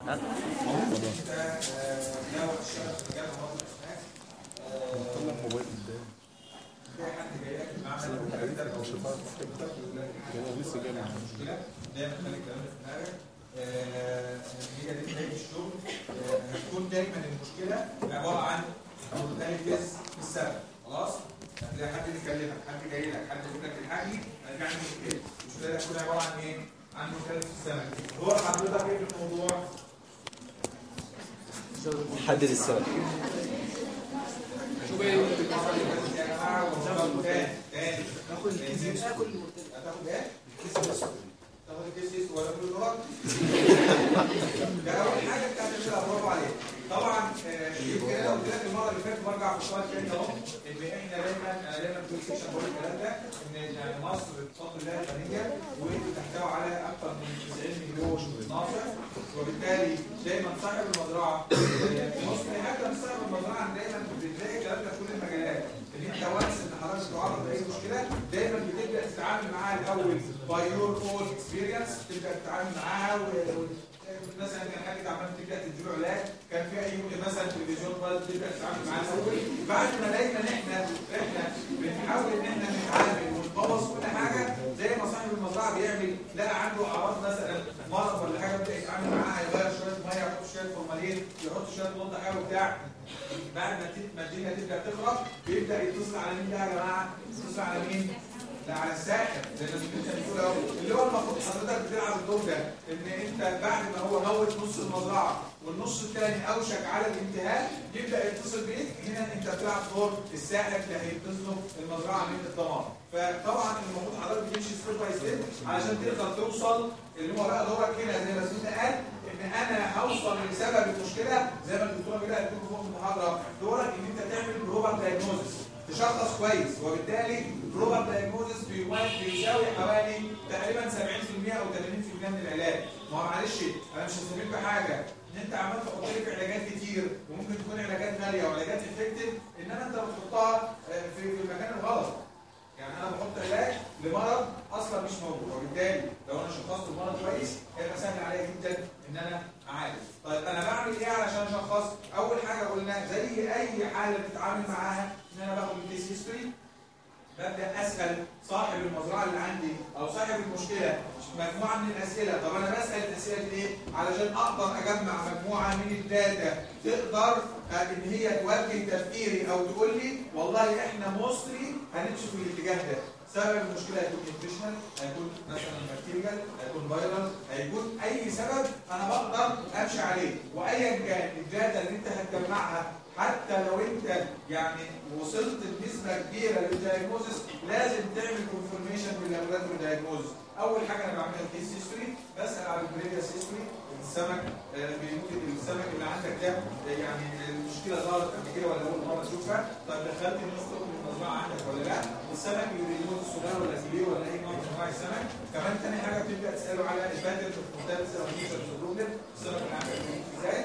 لو الشغل في مجال مواد الاسماك طلع موبايل قدام في حد جاي لك المعمل والكلام ده مش هتعرف تفتح انا لسه جاي معاك مشكله دايما خلي الكلام ده في دماغك آه، هي دي بدايه الشغل آه، هتكون دايما المشكله عباره عن مختلف في السبب خلاص هتلاقي حد بيكلمك حد جاي لك حد يقول لك الحقني انا في عندي مشكله المشكله هتكون عباره عن ايه؟ عن مختلف في السبب دور حضرتك ايه في الموضوع؟ حدد السبب يا جماعه ونظام تاني تاني ناخد الكيس هتاخد ايه؟ تاخد الكيس ولا كل دولار؟ ده اول حاجه انت هتعملها برافو عليك طبعا آه، يمكن انا قلت لك المره اللي فاتت برجع في السؤال تاني اهو ان احنا دايما انا دايما في السيشن بقول الكلام ده ان يعني مصر بفضل الله غنيه وتحتوي على اكثر من 90 مليون ناصر وبالتالي دايما صاحب المزرعه آه، في مصر حتى مش صاحب المزرعه دايما بتلاقي الكلام ده في كل المجالات ان انت وانس ان حضرتك تعرض لاي مشكله دايما بتبدا تتعامل معاها الاول باي يور اون اكسبيرينس تبدا تتعامل معاها و- و- مثلا كان حاجه تعبان تبدا تديله علاج كان في اي مثلا تلفزيون بايظ تبدا تتعامل معاه الاول بعد ما دايما احنا احنا بنحاول ان احنا نتعامل ونبوظ كل حاجه زي ما صاحب المزرعه بيعمل لقى عنده اعراض مثلا مرض ولا حاجه بدا يتعامل معاها يغير شويه ميه يحط شويه فورمالين يحط شويه مضاد حيوي بتاع بعد ما تت- ما الدنيا تبدا تخرب بيبدا يتصل على مين بقى يا جماعه؟ يتصل على مين؟ لا على الساحر زي ما انت بتقول اهو اللي هو المفروض حضرتك بتلعب الدور ده ان انت بعد ما هو موت نص المزرعه والنص الثاني اوشك على الانتهاء يبدا يتصل بيك هنا انت بتلعب دور الساحر اللي هينقذ له المزرعه من الدمار فطبعا المفروض حضرتك تمشي ستيب باي ستيب علشان تقدر توصل اللي هو بقى دورك هنا زي ما سيدنا قال ان انا هوصل لسبب المشكله زي ما الدكتوره بيقول قالت لكم فوق المحاضره دورك ان انت تعمل بروبر دايجنوزس تشخص كويس وبالتالي بروبر دايجنوزس بيساوي حوالي تقريبا 70% او 80% من العلاج ما هو معلش انا مش هستفيد بحاجه ان انت عمال تحط لي في علاجات كتير وممكن تكون علاجات غاليه وعلاجات افكتيف انما انت بتحطها آه، في في المكان الغلط يعني انا بحط علاج لمرض اصلا مش موجود وبالتالي لو انا شخصت المرض كويس هيبقى سهل عليا جدا ان انا اعالج طيب انا بعمل ايه علشان اشخص اول حاجه قلنا زي اي حاله بتتعامل معاها ان انا باخد الكيس هيستوري ببدا اسال صاحب المزرعه اللي عندي او صاحب المشكله مجموعه من الاسئله طب انا بسال الاسئله دي ليه علشان اقدر اجمع مجموعه من الداتا تقدر آه، ان هي توجه تفكيري او تقول لي والله احنا مصري هنمشي في الاتجاه ده سبب المشكله هيكون انفيشنال هيكون مثلا بكتيريال هيكون فيروس هيكون اي سبب انا بقدر امشي عليه وايا كان الداتا اللي انت هتجمعها حتى لو انت يعني وصلت بنسبه كبيره للدايجنوزس لازم تعمل كونفرميشن باللابوراتوري دايجنوزس اول حاجه انا بعملها الكيس هيستوري بسال على البريفيس هيستوري السمك آه، ممكن السمك اللي عندك ده آه، يعني المشكله ظهرت قبل كده ولا اول مره تشوفها طب دخلت الناس تدخل المزرعه عندك ولا لا السمك اللي بيموت الصغير ولا الكبير ولا اي نوع من انواع السمك كمان تاني حاجه بتبدا تساله على الباترن في المختلف او النيشن في البروبلم السمك اللي عندك بيموت ازاي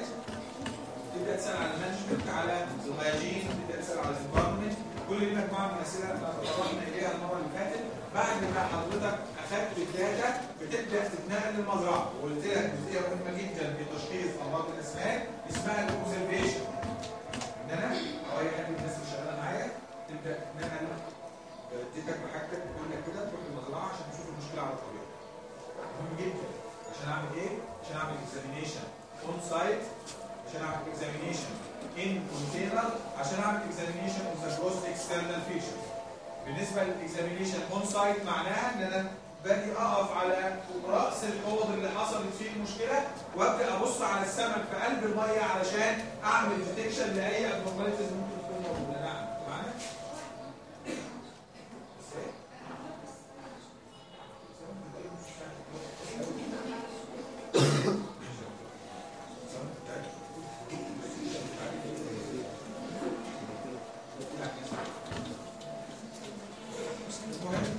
تبدا تسال على المانجمنت على الهيجين تبدا تسال على الانفايرمنت كل دي مجموعه من الاسئله احنا تطرقنا اليها المره اللي فاتت بعد ما حضرتك اخذت الداتا بتبدا تتنقل للمزرعه وقلت لك جزئيه مهمه جدا في تشخيص امراض الاسماك اسمها الاوبزرفيشن ان انا او اي حد من الناس اللي شغاله معايا تبدا تتنقل اديتك بحاجتك تقول لك كده تروح المزرعه عشان تشوف المشكله على الطبيعه مهم جدا عشان اعمل ايه؟ عشان اعمل اكزامينيشن اون سايت عشان اعمل اكزامينيشن ان كونتينر عشان اعمل اكزامينيشن اوف ذا جروس اكسترنال فيشرز بالنسبه للاكزامينيشن اون سايت معناها ان انا باجي اقف على راس الحوض اللي حصلت فيه المشكله وابدا ابص على السمك في قلب الميه علشان اعمل ديتكشن لاي ابنورماليتيز ممكن تكون موجوده نعم معانا المهم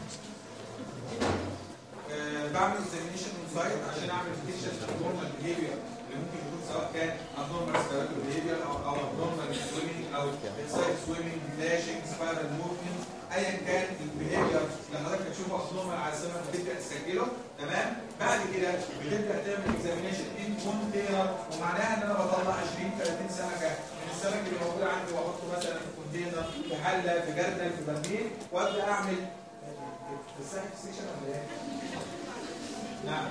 آه، بعمل اكزامينشن اون سايت عشان اعمل ديتكشن ابنورمال بيهيفير اللي ممكن يكون سواء كان ابنورمال ريسبيراتوري بيهيفير او او ابنورمال سويمنج او اكسايد سويمنج فلاشنج سبايرال موفمنت ايا كان البيهيفير اللي حضرتك هتشوفه ابنورمال على السمك بتبدا تسجله تمام بعد كده بتبدا تعمل اكزامينشن ان كونتينر ومعناها ان انا بطلع 20 30 سمكه من السمك اللي موجود عندي واحطه مثلا في كونتينر في حله في جردل في برميل وابدا اعمل الساحل ستيشن ولا ايه؟ نعم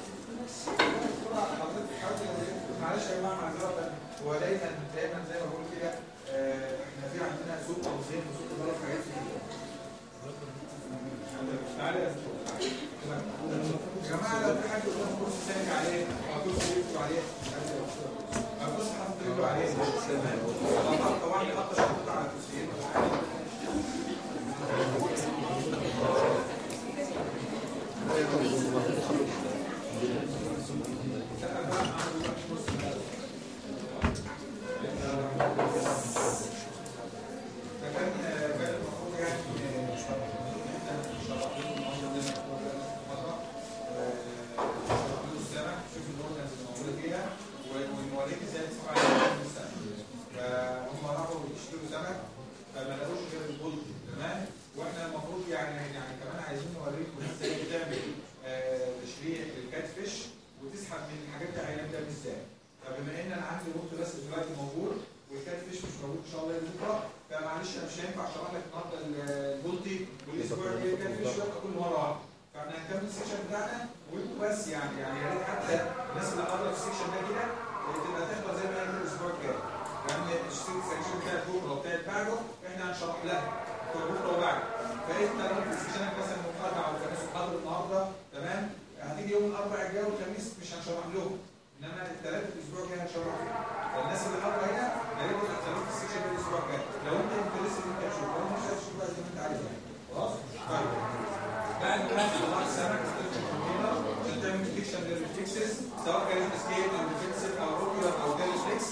معلش يا جماعه معذره هو دايما دايما زي ما بقول كده آه، احنا في عندنا سوق توظيف وسوق تجاره في حاجات كتير تعالى يا دكتور. يا جماعه لو في حد قدام كرسي ساند عليه او كرسي يكتب عليه او كرسي حاطط رجله عليه طبعا طبعا يحط شنطته على الكرسيين ولا حاجه فكان كان المفروض يعني ان احنا نشرح لكم المنظر ده مره نشرح لكم السمك نشوف الاورجنز اللي موجوده فيها ونوريك ازاي نسمع على السمك فهم راحوا يشتروا سمك فما لقوش غير البلط تمام واحنا المفروض يعني يعني كمان عايزين نوريكم ازاي بتعمل آه، تشريح للكات فيش وتسحب من الحاجات العينات ده ازاي فبما ان انا عندي بلط بس دلوقتي موجود والكات فيش مش موجود ان شاء الله يوم بكره فمعلش انا مش هينفع اشرح لك النهارده البلطي والاسبوع الجاي الكات فيش يبقى كل مره واحده فاحنا هنكمل السيكشن بتاعنا وانتوا بس يعني يعني يا ريت حتى الناس اللي حاضره في السيكشن ده كده تبقى تحضر زي ما هي كده الاسبوع الجاي لان السيكشن بتاعت بكره وبتاعت بعده احنا هنشرح لها بتوع بكره وبعده فانت لو في سيكشنك مثلا مقاطعه او كان حاضر النهارده تمام هتيجي يوم الاربعاء الجاي والخميس مش هنشرح لهم انما الثلاث الاسبوع الجاي هنشرح لهم فالناس اللي حاضره هنا يا ريت تخليك في السيكشن ده الاسبوع الجاي لو انت انترست ان انت تشوف لو مش عايز تشوف بقى زي ما انت عايز يعني خلاص طيب بعد ما طلعت السمك تستخدم الكونتينر عشان تعمل ديتكشن للريفلكسز سواء كان سكيل او ريفلكسز او روكيولر او ديرفلكس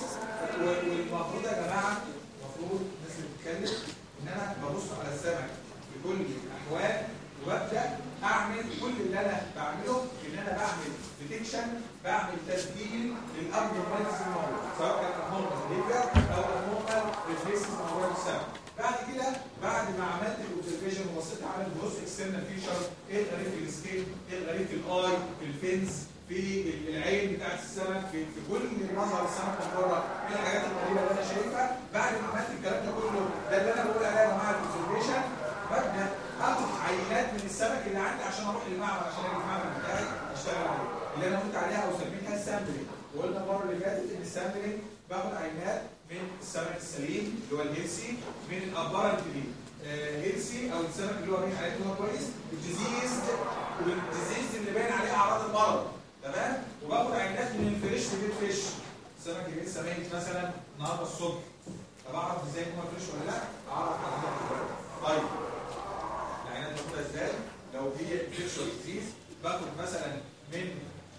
والمفروض يا جماعه المفروض الناس اللي بتتكلم ان انا ببص على السمك بكل الاحوال وابدا اعمل كل اللي انا بعمله ان انا بعمل ديتكشن بعمل تسجيل للابنورماليتيز الموجوده سواء كان ابنورمال بيهيفير او ابنورمال ريفلكسز موجوده في السمك بعد كده بعد ما عملت الاوبزرفيشن وبصيت على الجروس اكسترنال فيشر ايه الغريب في السكين ايه الغريب في الاي في الفينز في العين بتاعت السمك في, في كل مظهر السمك من بره ايه الحاجات الغريبه اللي انا شايفها بعد ما عملت الكلام ده كله ده اللي انا بقول عليه يا جماعه الاوبزرفيشن ببدا اخد عينات من السمك اللي عندي عشان اروح للمعمل عشان اجي المعمل بتاعي اشتغل عليه اللي انا قلت عليها او سميتها السامبلنج وقلنا المره اللي فاتت ان السامبلنج باخد عينات من السمك السليم اللي هو الهيلسي من الابارنت دي هيلسي او السمك اللي هو باين عليه ان هو كويس الديزيز والديزيز اللي باين عليه اعراض المرض تمام وباخد عينات من الفريش لبيت فيش السمك اللي لسه ميت مثلا النهارده الصبح طب اعرف ازاي ان هو فريش ولا لا؟ اعرف على طيب العينات باخدها ازاي؟ لو هي انفكشن ديزيز باخد مثلا من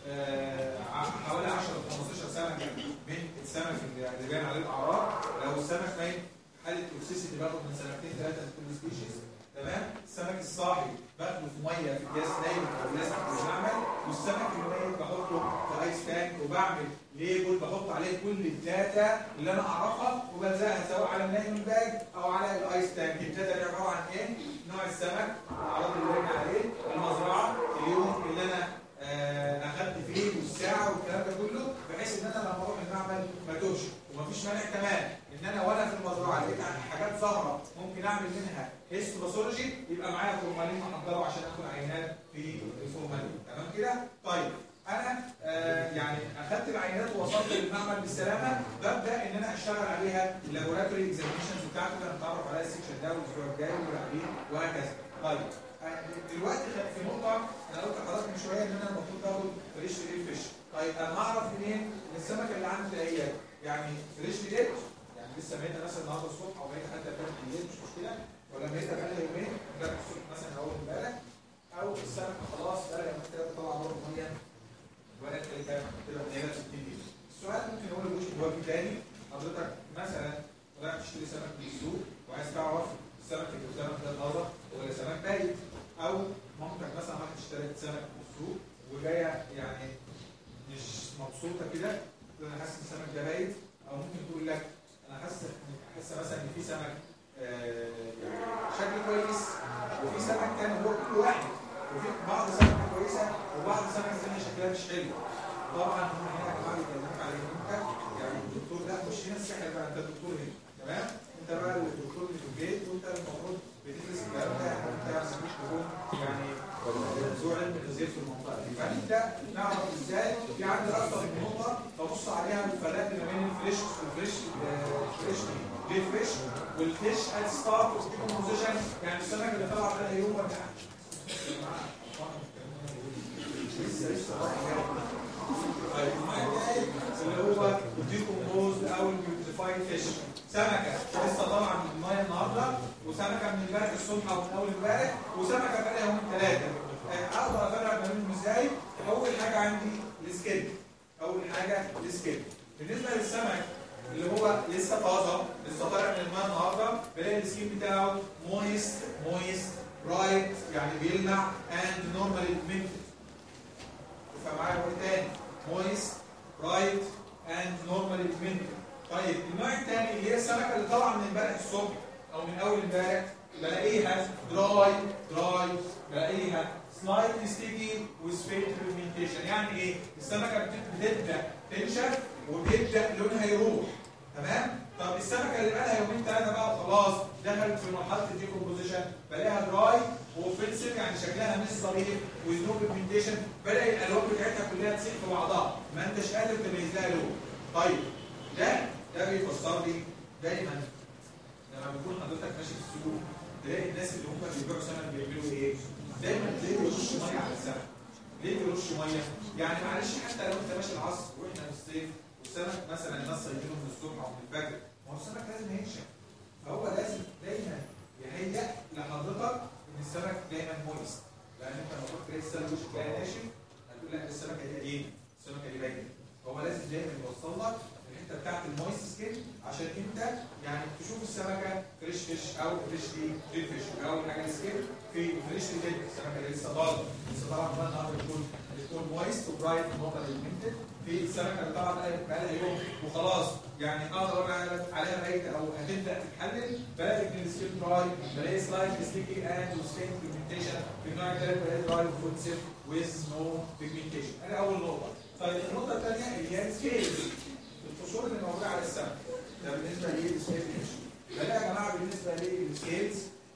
آه حوالي 10 ل 15 سمكه من السمك اللي باين عليه الاعراض لو السمك ميت حاله توكسيسيتي باخد من سمكتين ثلاثه من كل سبيشيز تمام السمك الصاحي باخده في ميه في اكياس نايم او بلاستيك في المعمل والسمك الميت بحطه في ايس تانك وبعمل ليبل بحط عليه كل الداتا اللي انا اعرفها وبلزقها سواء على النايم باج او على الايس تانك الداتا دي عباره عن ايه؟ نوع السمك الاعراض اللي باين عليه المزرعه اليوم اللي انا آه، اخدت فيه والساعه والكلام ده كله بحيث ان انا لما اروح المعمل ما توهش ومفيش مانع كمان ان انا وانا في المزرعه لقيت حاجات ظاهره ممكن اعمل منها هيستوباثولوجي يبقى معايا فورمالين محضره عشان اخد عينات في الفورمالين تمام كده؟ طيب انا آه يعني اخدت العينات ووصلت للمعمل بالسلامه ببدا ان انا اشتغل عليها اللابوراتوري اكزامينشنز بتاعته اللي هنتعرف عليها السكشن ده والاسبوع الجاي واللي بعديه وهكذا طيب دلوقتي في نقطة أنا قلت لحضرتك من شوية إن أنا المفروض آخد فريش ريل فيش. طيب أنا أعرف منين إن السمكة اللي عندي دهيت يعني فريش ريل يعني لسه ميتة مثلا النهارده الصبح أو ميتة حتى امبارح بالليل مش مشكلة ولا ميتة بقالها يومين امبارح الصبح مثلا أول امبارح أو السمكة خلاص بقى لما كده تطلع بره المية ولا كده تبقى بنعمل 60 دقيقة. السؤال ممكن أقول لوش جوابي تاني حضرتك مثلا رايح تشتري سمك من السوق وعايز تعرف السمك اللي قدامك ده طازة ولا سمك بايت او مامتك مثلا راحت اشترت سمك في السوق وجايه يعني مش مبسوطه كده تقول انا حاسس ان السمك ده بايت او ممكن تقول لك انا حاسه حاسه مثلا ان في سمك آه يعني شكل كويس وفي سمك تاني هو كل واحد وفي بعض سمك كويسه وبعض سمك ثانيه شكلها مش حلو طبعا هم هنا يا جماعه بيكلموك على ان انت يعني الدكتور لا مش هنا السحر بقى انت الدكتور هنا تمام انت بقى الدكتور اللي في البيت وانت المفروض بتدرس الكلام ده يعني انت مش تكون يعني ذو علم الغذاء في المنطقه دي فانت نعرف ازاي في عندي اكتر من نقطه ببص عليها الفرق ما بين الفريش والفريش آه، فريش ليه فريش والفيش ات ستارت كومبوزيشن يعني السمك اللي طلع بقى يوم ولا لسه لسه طيب اللي هو الديكومبوز او البيوتيفايد فيش سمكه لسه طالعه من الميه النهارده وسمكه من امبارح الصبح او من اول امبارح وسمكه بقى يومين ثلاثه اقدر افرق ما بينهم ازاي؟ اول حاجه عندي السكيل اول حاجه السكيل بالنسبه للسمك اللي هو لسه طازه لسه طالع من الماء النهارده بلاقي السكين بتاعه مويست مويست برايت يعني بيلمع اند نورمال بيجمنتد فمعايا واحد تاني مويست برايت اند نورمال بيجمنتد طيب النوع الثاني اللي هي السمكه اللي طالعه من امبارح الصبح او من اول امبارح بلاقيها دراي دراي بلاقيها سلايتلي ستيكي وسبيت بيجمنتيشن يعني ايه السمكه بتبدا تنشف وبيبدا لونها يروح تمام طب السمكه اللي بقالها يومين ثلاثه بقى وخلاص دخلت في مرحله الديكومبوزيشن بلاقيها دراي واوفنسيف يعني شكلها مش ظريف وزنو بيجمنتيشن بدا الالوان بتاعتها كلها تسيح في بعضها ما انتش قادر تميز لها لون طيب ده ده بيفسر لي دايما لما بيكون حضرتك ماشي في السوق تلاقي الناس اللي هم بيبيعوا سمك بيعملوا ايه؟ دايما تلاقيه بيرش ميه على السمك. ليه بيرش ميه؟ يعني معلش حتى لو انت ماشي العصر واحنا في الصيف والسمك مثلا الناس صيدينه من الصبح او من الفجر ما هو السمك لازم ينشف. فهو لازم دايما يهيأ لحضرتك ان السمك دايما مويست. لان انت لما تروح تلاقي السمك وشك تلاقي ناشف هتقول لا السمكه دي قديمه السمكه دي باينه. فهو لازم دايما يوصل لك الحته بتاعت المويست سكين عشان انت يعني تشوف السمكه فريش فيش او فريش دي فيش او حاجه سكين في فريش دي السمكه اللي لسه ضاله لسه طالعه من النهارده بتكون بتكون مويست وبرايت نقطه ليمنتد في السمكه اللي طالعه بقى لها يوم وخلاص يعني اقدر اقول عليها ميته او هتبدا تتحلل بلاقي ان السكين دراي بلاقي سلايد ستيكي اند وسكين بيجمنتيشن في النوع الثالث بلاقي دراي وفوتسيف ويز نو بيجمنتيشن ادي اول نقطه طيب النقطه الثانيه اللي هي السكيلز القشور اللي موجوده على السمك ده بالنسبه للسكيل بلاقي يا جماعه بالنسبه للسكيلز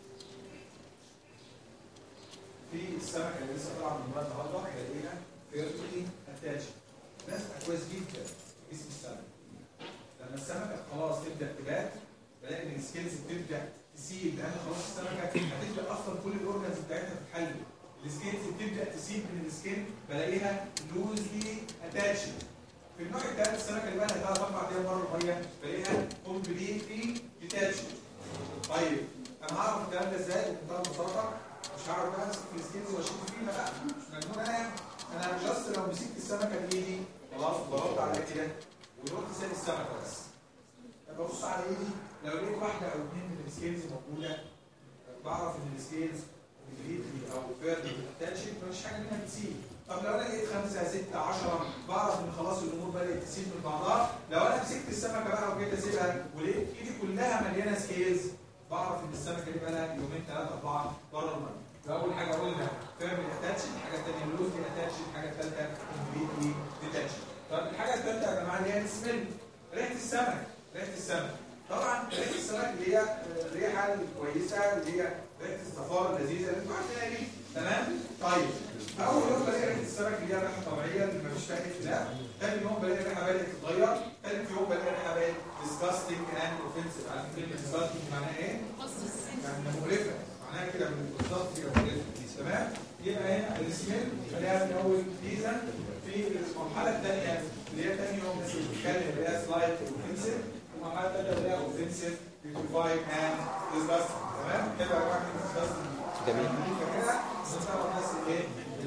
في السمكه اللي لسه طالعه من الميه النهارده هلاقيها فيرتيكلي اتاتش لازقه كويس جدا في جسم السمك لما السمكه خلاص تبدا تبات بلاقي ان السكيلز بتبدا تسيب لان خلاص السمكه هتبدا اصلا كل الاورجنز بتاعتها تتحلل السكيلز بتبدا تسيب من السكين بلاقيها لوزلي اتاتشد في النوع الثالث السمكه اللي بقى لها ثلاث اربع ايام بره الميه بلاقيها كومبليتلي ديتاتشد طيب انا هعرف الكلام ده ازاي بمنتهى البساطه مش هعرف بقى امسك في السكيلز واشيل فيها لا مش مجنون انا يعني انا جاست لو مسكت السمكه بايدي خلاص ضغطت عليها كده ورحت سايب السمكه بس ببص على ايدي لو لقيت واحده او اثنين من السكيلز موجوده بعرف ان السكيلز كومبليتلي او فيرلي اتاتشد مفيش حاجه منها بتسيب طب لو انا لقيت خمسه سته 10 بعرف ان خلاص الامور بدات تسيب من بعضها لو انا مسكت السمكه بقى وجيت اسيبها ولقيت ايدي كلها مليانه سكيلز بعرف ان السمكه دي بقى لها يومين ثلاثه اربعه بره الميه فاول حاجه قلنا فيرمي اتاتشن الحاجه الثانيه لوزلي اتاتشن الحاجه الثالثه كومبليتلي ديتاتشن طب الحاجه الثالثه يا جماعه اللي هي السميل ريحه السمك ريحه السمك طبعا ريحه السمك اللي هي الريحه الكويسه اللي هي ريحه الصفاره اللذيذه اللي انتوا عارفينها دي تمام طيب اول يوم بلاقي ريحه السمك اللي هي ريحه طبيعيه اللي مفيش فيها اختلاف ثاني يوم بلاقي الريحه بدات تتغير ثالث يوم بلاقي الريحه بدات ديسكاستنج اند اوفنسيف عارف كلمه ديسكاستنج معناها ايه؟ يعني مقرفه معناها كده بالظبط كده مقرفه تمام يبقى هنا السميل خليها من اول سيزون في المرحله الثانيه اللي هي ثاني يوم بس بتتكلم اللي هي سلايد اوفنسيف المرحله الثانيه اللي هي اوفنسيف بيوتيفايد اند ديسكاستنج تمام كده يا جماعه ديسكاستنج جميل كده نستوعب بس ايه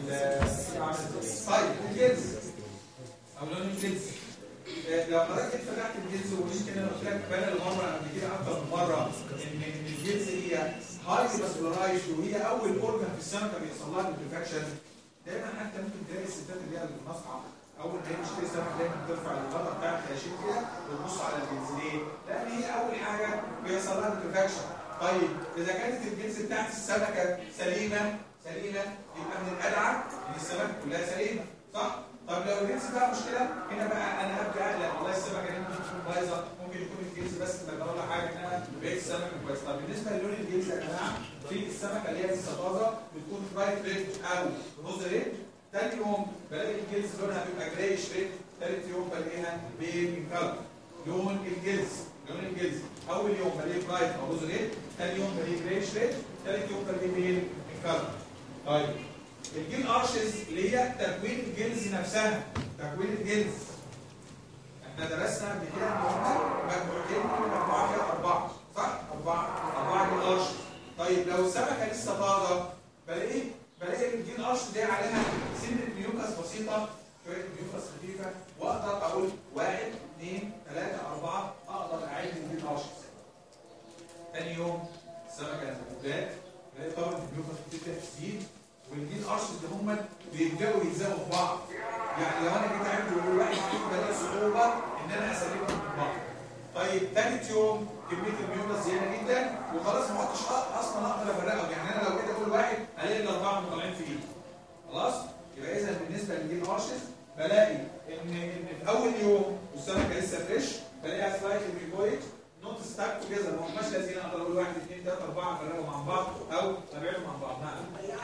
طيب الجنس او لون الجنس لو حضرتك فتحت الجنس ويمكن انا قلت لك بدل مره قبل كده اكتر من مره ان ان الجنس هي هاي فاسكولارايز وهي اول اورجن في السمكه بيحصل لها الانفكشن دايما حتى ممكن تلاقي الستات اللي هي المصنع اول ما هي بتشتري سمك دايما ترفع الغطا بتاع الخياشيم كده وتبص على الجنس ليه؟ لان هي اول حاجه بيحصل لها الانفكشن طيب اذا كانت الجنس بتاعت السمكه سليمه سليمه يبقى من الادعى ان السمكه كلها سليمه صح؟ طب لو الجنس بقى مشكله هنا بقى انا هبدا اقلق والله السمكه دي ممكن تكون بايظه ممكن يكون الجنس بس ما ولا حاجه ان انا بقيت السمكه كويس طب بالنسبه للون الجنس يا جماعه في السمكه اللي هي لسه طازه بتكون برايت ريد او روز ريد تاني يوم بلاقي الجلز لونها بيبقى جرايش ريد تالت يوم بلاقيها بين كلر لون الجلز لون الجلز اول يوم بلاقيه برايت او روز ريد تاني يوم بلاقيه جرايش ريد تالت يوم بلاقيه بين كلر طيب الجيل ارشز اللي هي تكوين الجلز نفسها تكوين الجلز احنا درسنا قبل كده ان هم مجموعتين كل مجموعه فيها اربعه صح؟ اربعه اربعه جيل ارشز طيب لو السمكه لسه طازه بلاقيه بلاقي الجين ارش دي عليها سنه ميوكس بسيطه شويه ميوكس خفيفه واقدر اقول واحد اثنين ثلاثه اربعه اقدر اعد الجين ارش ثاني يوم السمكه الزبدات بلاقي طبعا الميوكس بتبدا تزيد والجين ارش اللي هم بيبداوا يلزقوا في بعض يعني لو انا جيت اعد واقول واحد اثنين بلاقي صعوبه ان انا اسلكهم من بعض طيب ثالث يوم كميه الميوكس زياده جدا وخلاص ما عدتش اصلا اقدر افرقهم يعني انا لو كده اقول واحد الاقي الاربعه مطلعين في ايدي خلاص يبقى اذا بالنسبه للجين ارشز بلاقي ان ان في اول يوم والسمكه لسه فريش بلاقيها سلايتلي ميكويد نوت ستاك توجذر ما هماش لازقين اقدر اقول واحد اثنين ثلاثه اربعه افرقهم عن بعض او ابعدهم عن بعض نعم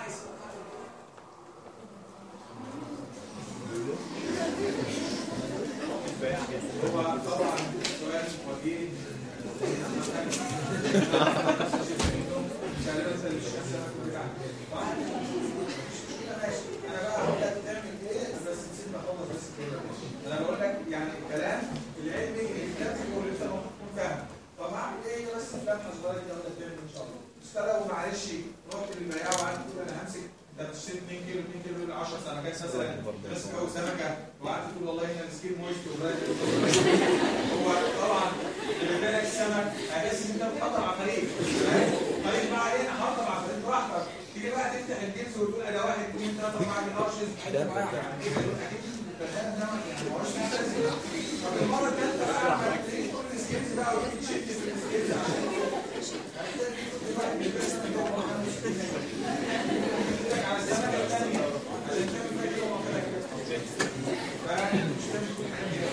هو طبعا سؤال وجيه انا بقى هقول لك تعمل ايه بس نسيت اخلص بس كده انا بقول لك يعني الكلام العلمي اللي الكتاب بيقول انت المفروض تكون فاهم طب هعمل ايه بس فتحه صغيره كده ولا تعمل ان شاء الله بس لو معلش رحت للبياع وقعدت تقول انا همسك انت بتشتري 2 كيلو 2 كيلو ل 10 سمكات مثلا بس او سمكه وقعدت تقول والله هنا السكين مويست وبرايت هو طبعا اللي بالك السمك هيحس ان انت بتحضر عفاريت طيب ما علينا حضر عفاريت براحتك تيجي بقى تفتح الجنس وتقول انا واحد اثنين ثلاثه اربعه دي ارشز يعني كده يقول اكيد البني ادم ده يعني ما هوش ملتزم طب المره الثالثه بقى لما تيجي تقول السكيلز بقى وتيجي تشد في السكيلز عشان واحد بيلبس على السمكه الثانيه عشان تعمل فيها يوم وكده فمش لازم تكون حاجه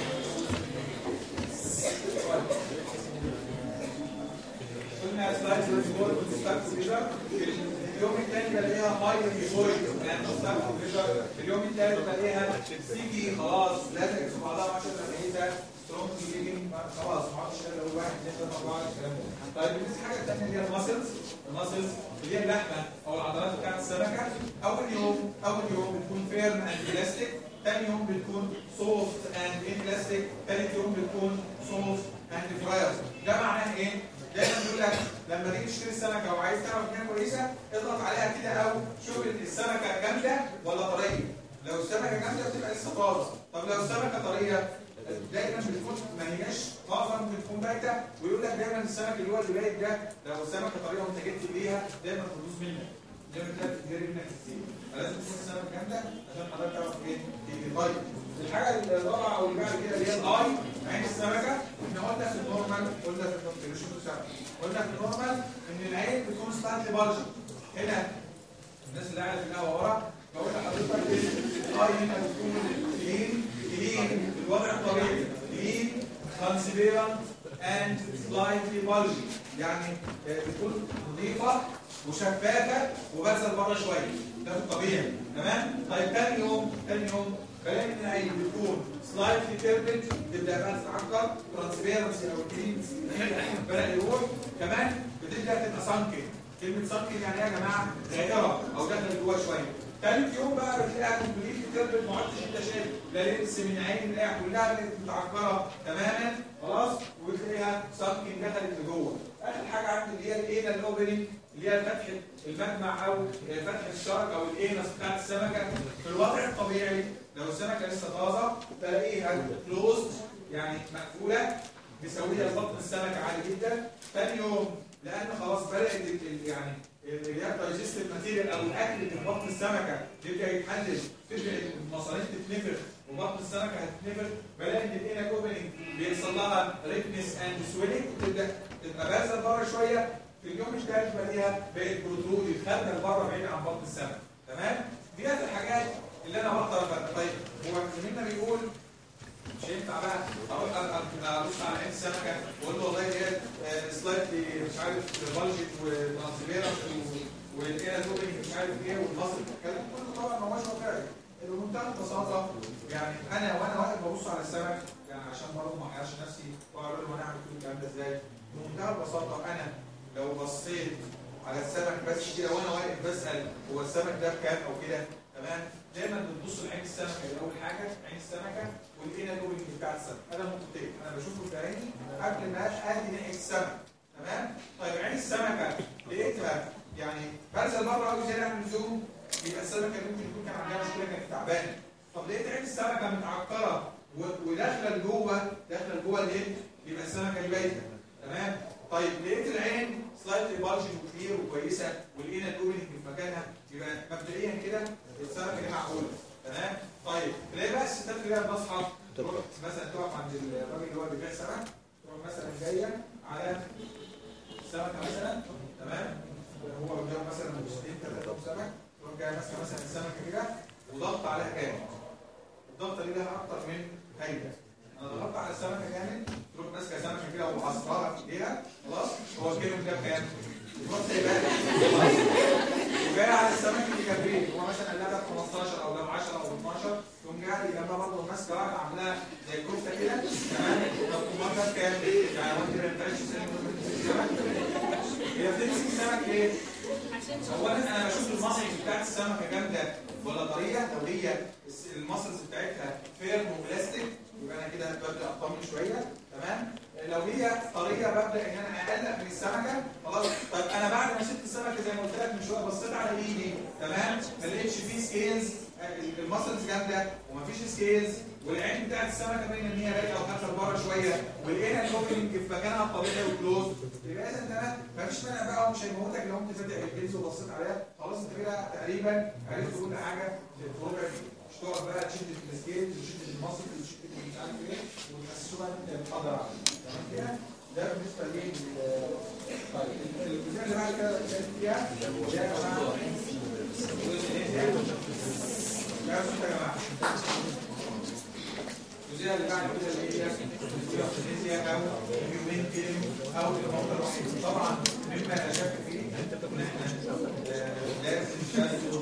قلنا سلايد ريبورت ستاك بريشر اليوم الثاني بلاقيها هاي ريبورت يعني ستاك بريشر اليوم الثالث بلاقيها تيجي خلاص لازم في بعضها 10 دقيقه سترونج ليجن خلاص ما عادش الا واحد اثنين ثلاثه اربعه الكلام ده طيب بالنسبه الحاجه الثانيه اللي هي الماسلز الماسلز اللي هي اللحمه او العضلات بتاعت السمكه اول يوم اول يوم بتكون فيرم اند بلاستيك ثاني يوم بتكون سوفت اند انلاستيك ثالث يوم بتكون سوفت اند فراير ده معناه ايه؟ دايما بيقول لك لما تيجي تشتري السمكه وعايز تعرف انها كويسه اضغط عليها كده او شوف السمكه جامده ولا طريه لو السمكه جامده بتبقى لسه طازه طب لو السمكه طريه دايما بتكون ما هياش طازه ممكن تكون بايته ويقول لك دايما السمك اللي هو اللي بايت ده لو السمكه طريه وانت جيت تبيها دايما تبوظ منك دايما تلاقي بتجري منك كتير فلازم تكون السمكه جامده عشان حضرتك تعرف ايه تيجي طيب الحاجه الرابعه او اللي بعد كده اللي هي الاي عين السمكه احنا قلنا في النورمال قلنا في الكونفيجريشن قلنا في النورمال ان العين بتكون ستانلي بالجن هنا الناس اللي قاعده في القهوه ورا بقول لحضرتك الاي هنا بتكون كلين كلين في الوضع الطبيعي كلين ترانسبيرنت اند سلايتلي بالجي يعني بتكون نظيفه وشفافه وبارزه لبره شويه ده في الطبيعي تمام طيب ثاني يوم ثاني يوم بلاقي ان العين بتكون سلايتلي تيربت تبدا بقى تتعكر ترانسبيرنسي او كلين بدا يروح كمان بتبدا تبقى سانكن كلمه سانكن يعني ايه يا جماعه دائره او داخل جوه شويه ثالث يوم بقى بتلاقيها كومبليت تيربت ما عدتش انت شايف لا لبس من عين القاع كلها بقت متعكره تماما خلاص وبتلاقيها سانكن دخلت لجوه اخر حاجه عندي اللي هي الايه الاوبننج اللي هي فتحه المجمع او فتح الشرج او الانس بتاعت السمكه في الوضع الطبيعي لو السمكه لسه طازه بلاقيها كلوزد يعني مقفوله مسويه لبطن السمكه عادي جدا ثاني يوم لان خلاص بدات يعني اللي هي الدايجستيف ماتيريال او الاكل اللي في بطن السمكه يبدا يتحلل تبدا المصاريف تتنفخ وبطن السمكه هتتنفخ بلاقي ان الاينا اوبننج بيحصل لها ريكنس اند سويلنج وتبدا تبقى بارزه لبره شويه في اليوم الثالث بلاقيها بقت بروترود خارجه لبره بعيد عن بطن السمكه تمام؟ دي الحاجات اللي انا بقدر افرق طيب هو زميلنا بيقول مش هينفع بقى اروح ابص على عين السمكه واقول له والله ديت سلايتلي مش عارف بلجت وترانسبيرنت والكلى دوبنج مش عارف ايه والمصل الكلام كله طبعا ما هوش واقعي بمنتهى البساطه يعني انا وانا واقف ببص على السمك يعني عشان برضه ما احيرش نفسي واقعد اقول له انا اعمل كل الكلام ده ازاي بمنتهى البساطه انا لو بصيت على السمك بس كده وانا واقف بسال هو السمك ده بكام او كده تمام دايما بنبص لعين السمكه دي اول حاجه عين السمكه ولقينا الاوبننج بتاع السمك انا نقطتين انا بشوفه بعيني قبل ما ادي ناحيه السمك تمام طيب عين السمكه لقيتها يعني بنزل مره قوي زي اعمل زوم يبقى السمكه ممكن يكون كان عندها مشكله كانت تعبانه طب لقيت عين السمكه متعكره وداخله لجوه داخله لجوه الهيد يبقى السمكه دي بايته تمام طيب لقيت العين سلايتلي بارجن وكبير وكويسه ولقينا الاوبننج في مكانها يبقى مبدئيا كده السمكه دي معقوله تمام طيب تلاقي بقى الستات اللي بتصحى تروح مثلا تقف عند الراجل اللي هو بيبيع سمك تروح مثلا جايه على السمكه مثلا تمام هو قدام مثلا مستين ثلاثه سمك تروح جايه ماسكه مثلا السمكه كده وضغط عليها جامد الضغطه دي لها اكتر من هيئه انا ضغطت على السمكه جامد تروح ماسكه سمكه كده وعصرها في ايديها خلاص هو الكيلو ده بكام؟ تروح سايبها وجاي على السمك اللي جنبيه هو مثلا قال لها 15 او لو 10 او 12 تقوم جاي جنبها برضه ماسكه واحده عاملاها زي الكفته كده تمام طب امال ده بكام؟ يعني هو انت ما ينفعش هي بتمسك السمك ليه؟ اولا انا بشوف المصري بتاعت السمكه جامده ولا طريه لو هي المصرز بتاعتها فيرم وبلاستيك يبقى انا كده ببدا اطمن شويه تمام لو هي طريه ببدا ان انا اقلق من السمكه خلاص طيب انا بعد ما شفت السمكه زي ما قلت لك من شويه بصيت على ايدي تمام ما لقيتش فيه سكيلز المسلز جامده ومفيش سكيلز والعين بتاعت السمكه باينه ان هي رايقه وخارجه لبره شويه ولقينا الاوبننج في مكانها الطبيعي وكلوز يبقى اذا تمام مفيش مانع بقى ومش هيموتك لو انت فاتح الجلز وبصيت عليها خلاص انت كده تقريبا عرفت كل حاجه في الربع مش تقعد بقى تشد في السكيل تشد في المصل تشد في مش عارف ايه وتحسسه بقى ان انت بتقدر عليه تمام كده ده بالنسبه لي طيب الجزئيه اللي بعد كده اللي فيها يا جماعه يا جماعه الجزئيه اللي بعد كده اللي هي الفيزياء او الهيومنتين او الموضوع الوحيد طبعا مما لا شك فيه ان احنا لازم نشتغل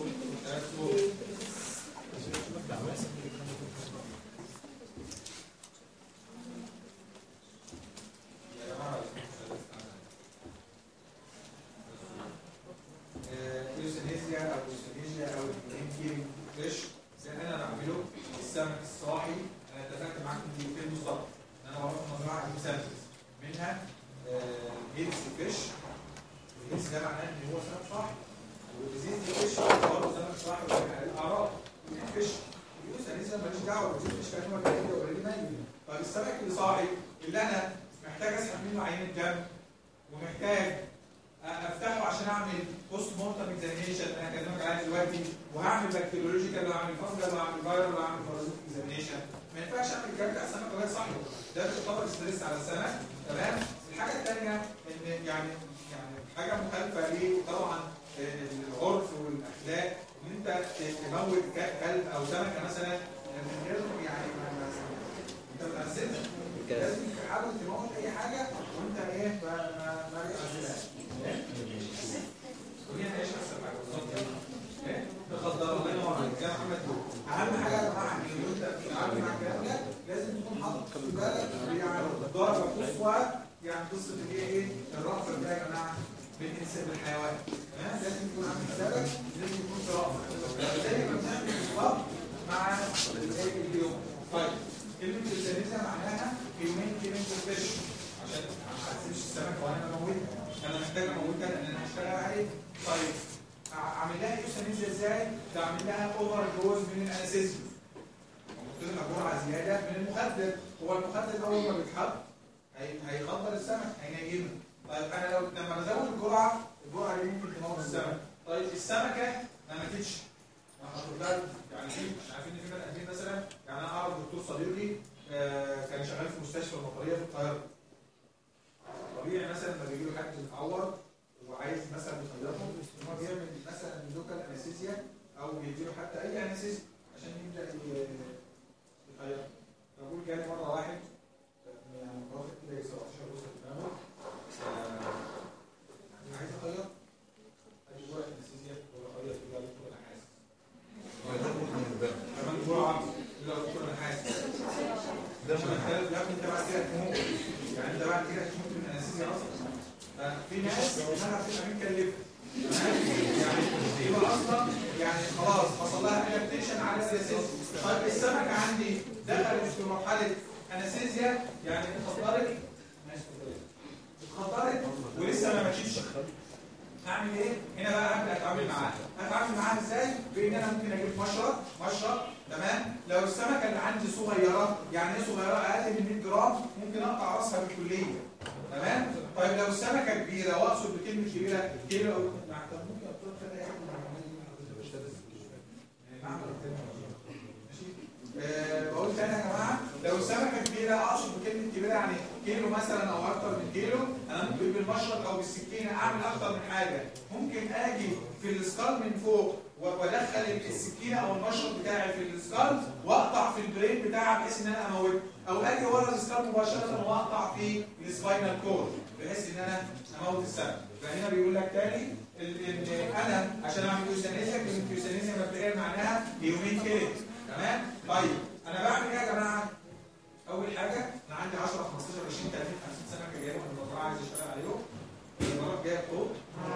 كيوسينيزيا او كيوسينيزيا او الهيومنتين فيش ده انا بعمله السمك الصاحي انا اتفقت معاكم في فين بالظبط ان انا بروح مزرعه اجيب سامبلز منها جيتس فيش الجيتس ده معناه ان هو سمك صاحي والديزيز فيش برضه سمك صاحي الاعراض الفيش الكيوسينيزيا ماليش دعوه بالديزيز فيش كان هو كده اوريدي ميت طب السمك اللي صاحي اللي انا محتاج اسحب منه عينه دم ومحتاج افتحه عشان اعمل بوست مورتم اكزامينشن انا هكلمك عليها دلوقتي وهعمل بكتيريولوجيكال وهعمل فانجل وهعمل فايرال وهعمل بارازيت اكزامينشن ما ينفعش اعمل الكلام ده على السمك وهي صح ده بيعتبر ستريس على السمك تمام الحاجه الثانيه ان يعني يعني حاجه مخالفه ليه طبعا العرف والاخلاق ان انت تموت كلب او سمكه مثلا من غير يعني انت بتعذبها لازم تحاول تموت اي حاجه وانت ايه ما ما ما بتعذبهاش وهي تعيش احسن حاجه بالظبط تخدر الله ينور عليك يا محمد اهم حاجه يا جماعه ان انت بتتعامل مع الكلام ده لازم تكون حاطط في بالك يعني الضربه قصوى يعني قصه اللي هي ايه الرأفه ده يا جماعه بالانسان بالحيوان تمام لازم يكون عامل حسابك لازم يكون في رأفه زي ما بنعمل بالظبط مع اليوم طيب كلمه الزنيزه معناها يومين كلمه فيش عشان ما احسبش السمك وانا بموتها انا محتاج اموتها لان انا هشتغل عليه طيب اعمل لها يوسانيزيا ازاي؟ ده اعمل لها اوفر دوز من الانستيزيا قلت لها جرعه زياده من المخدر هو المخدر اول ما بيتحط هيخدر السمك هينيمه طيب انا لو لما بزود الجرعه الجرعه دي ممكن تموت السمك طيب السمكه ما ماتتش يعني في عارفين ان في بني ادمين مثلا يعني انا اعرف دكتور صديقي آه كان شغال في مستشفى المطريه في القاهره طبيعي مثلا لما بيجي له حد متعور وعايز مثلا يخيطه ان هو بيعمل مثلا لوكال انستيزيا او بيديله حتى اي انستيزيا عشان يبدا انت يا ابني انت بعد كده هتموت يعني انت بعد كده هتموت من الانستيزيا اصلا ففي ناس دماغها بتبقى متكلفه تمام؟ يعني يبقى اصلا يعني خلاص حصل لها ادابتيشن على الاساس طيب السمكه عندي دخلت في مرحله انستيزيا يعني اتخدرت اتخدرت ولسه ما مشيتش هعمل ايه؟ هنا بقى هبدا اتعامل معاها، هتعامل معاها ازاي؟ بان انا ممكن اجيب مشرط مشرط تمام؟ لو السمكه اللي عندي صغيره يعني ايه صغيره اقل من 100 جرام ممكن اقطع راسها بالكليه تمام؟ طيب لو السمكه كبيره واقصد بكلمه كبيره كيلو او طب ممكن اقول كده يعني معمل ماشي؟ آه، بقول تاني يا جماعه لو السمكه كبيره اقصد بكلمه كبيره يعني كيلو مثلا او اكتر من كيلو انا ممكن بالمشرط او بالسكينه اعمل اكتر من حاجه ممكن اجي في السكال من فوق و- وادخل السكينه او المشرط بتاعي في السكال واقطع في البرين بتاعها بحيث ان انا اموته او اجي ورا السكال مباشره واقطع في السباينال كورد بحيث ان انا اموت السمك فهنا بيقول لك تاني ال- ان انا عشان اعمل يوسانيزيا كلمه يوسانيزيا مبدئيا معناها يومين كده تمام طيب انا بعمل ايه يا جماعه اول حاجه انا عندي 10 15 20 30 50 سنه جايه من المزرعه عايز اشتغل عليهم المره الجايه بطوط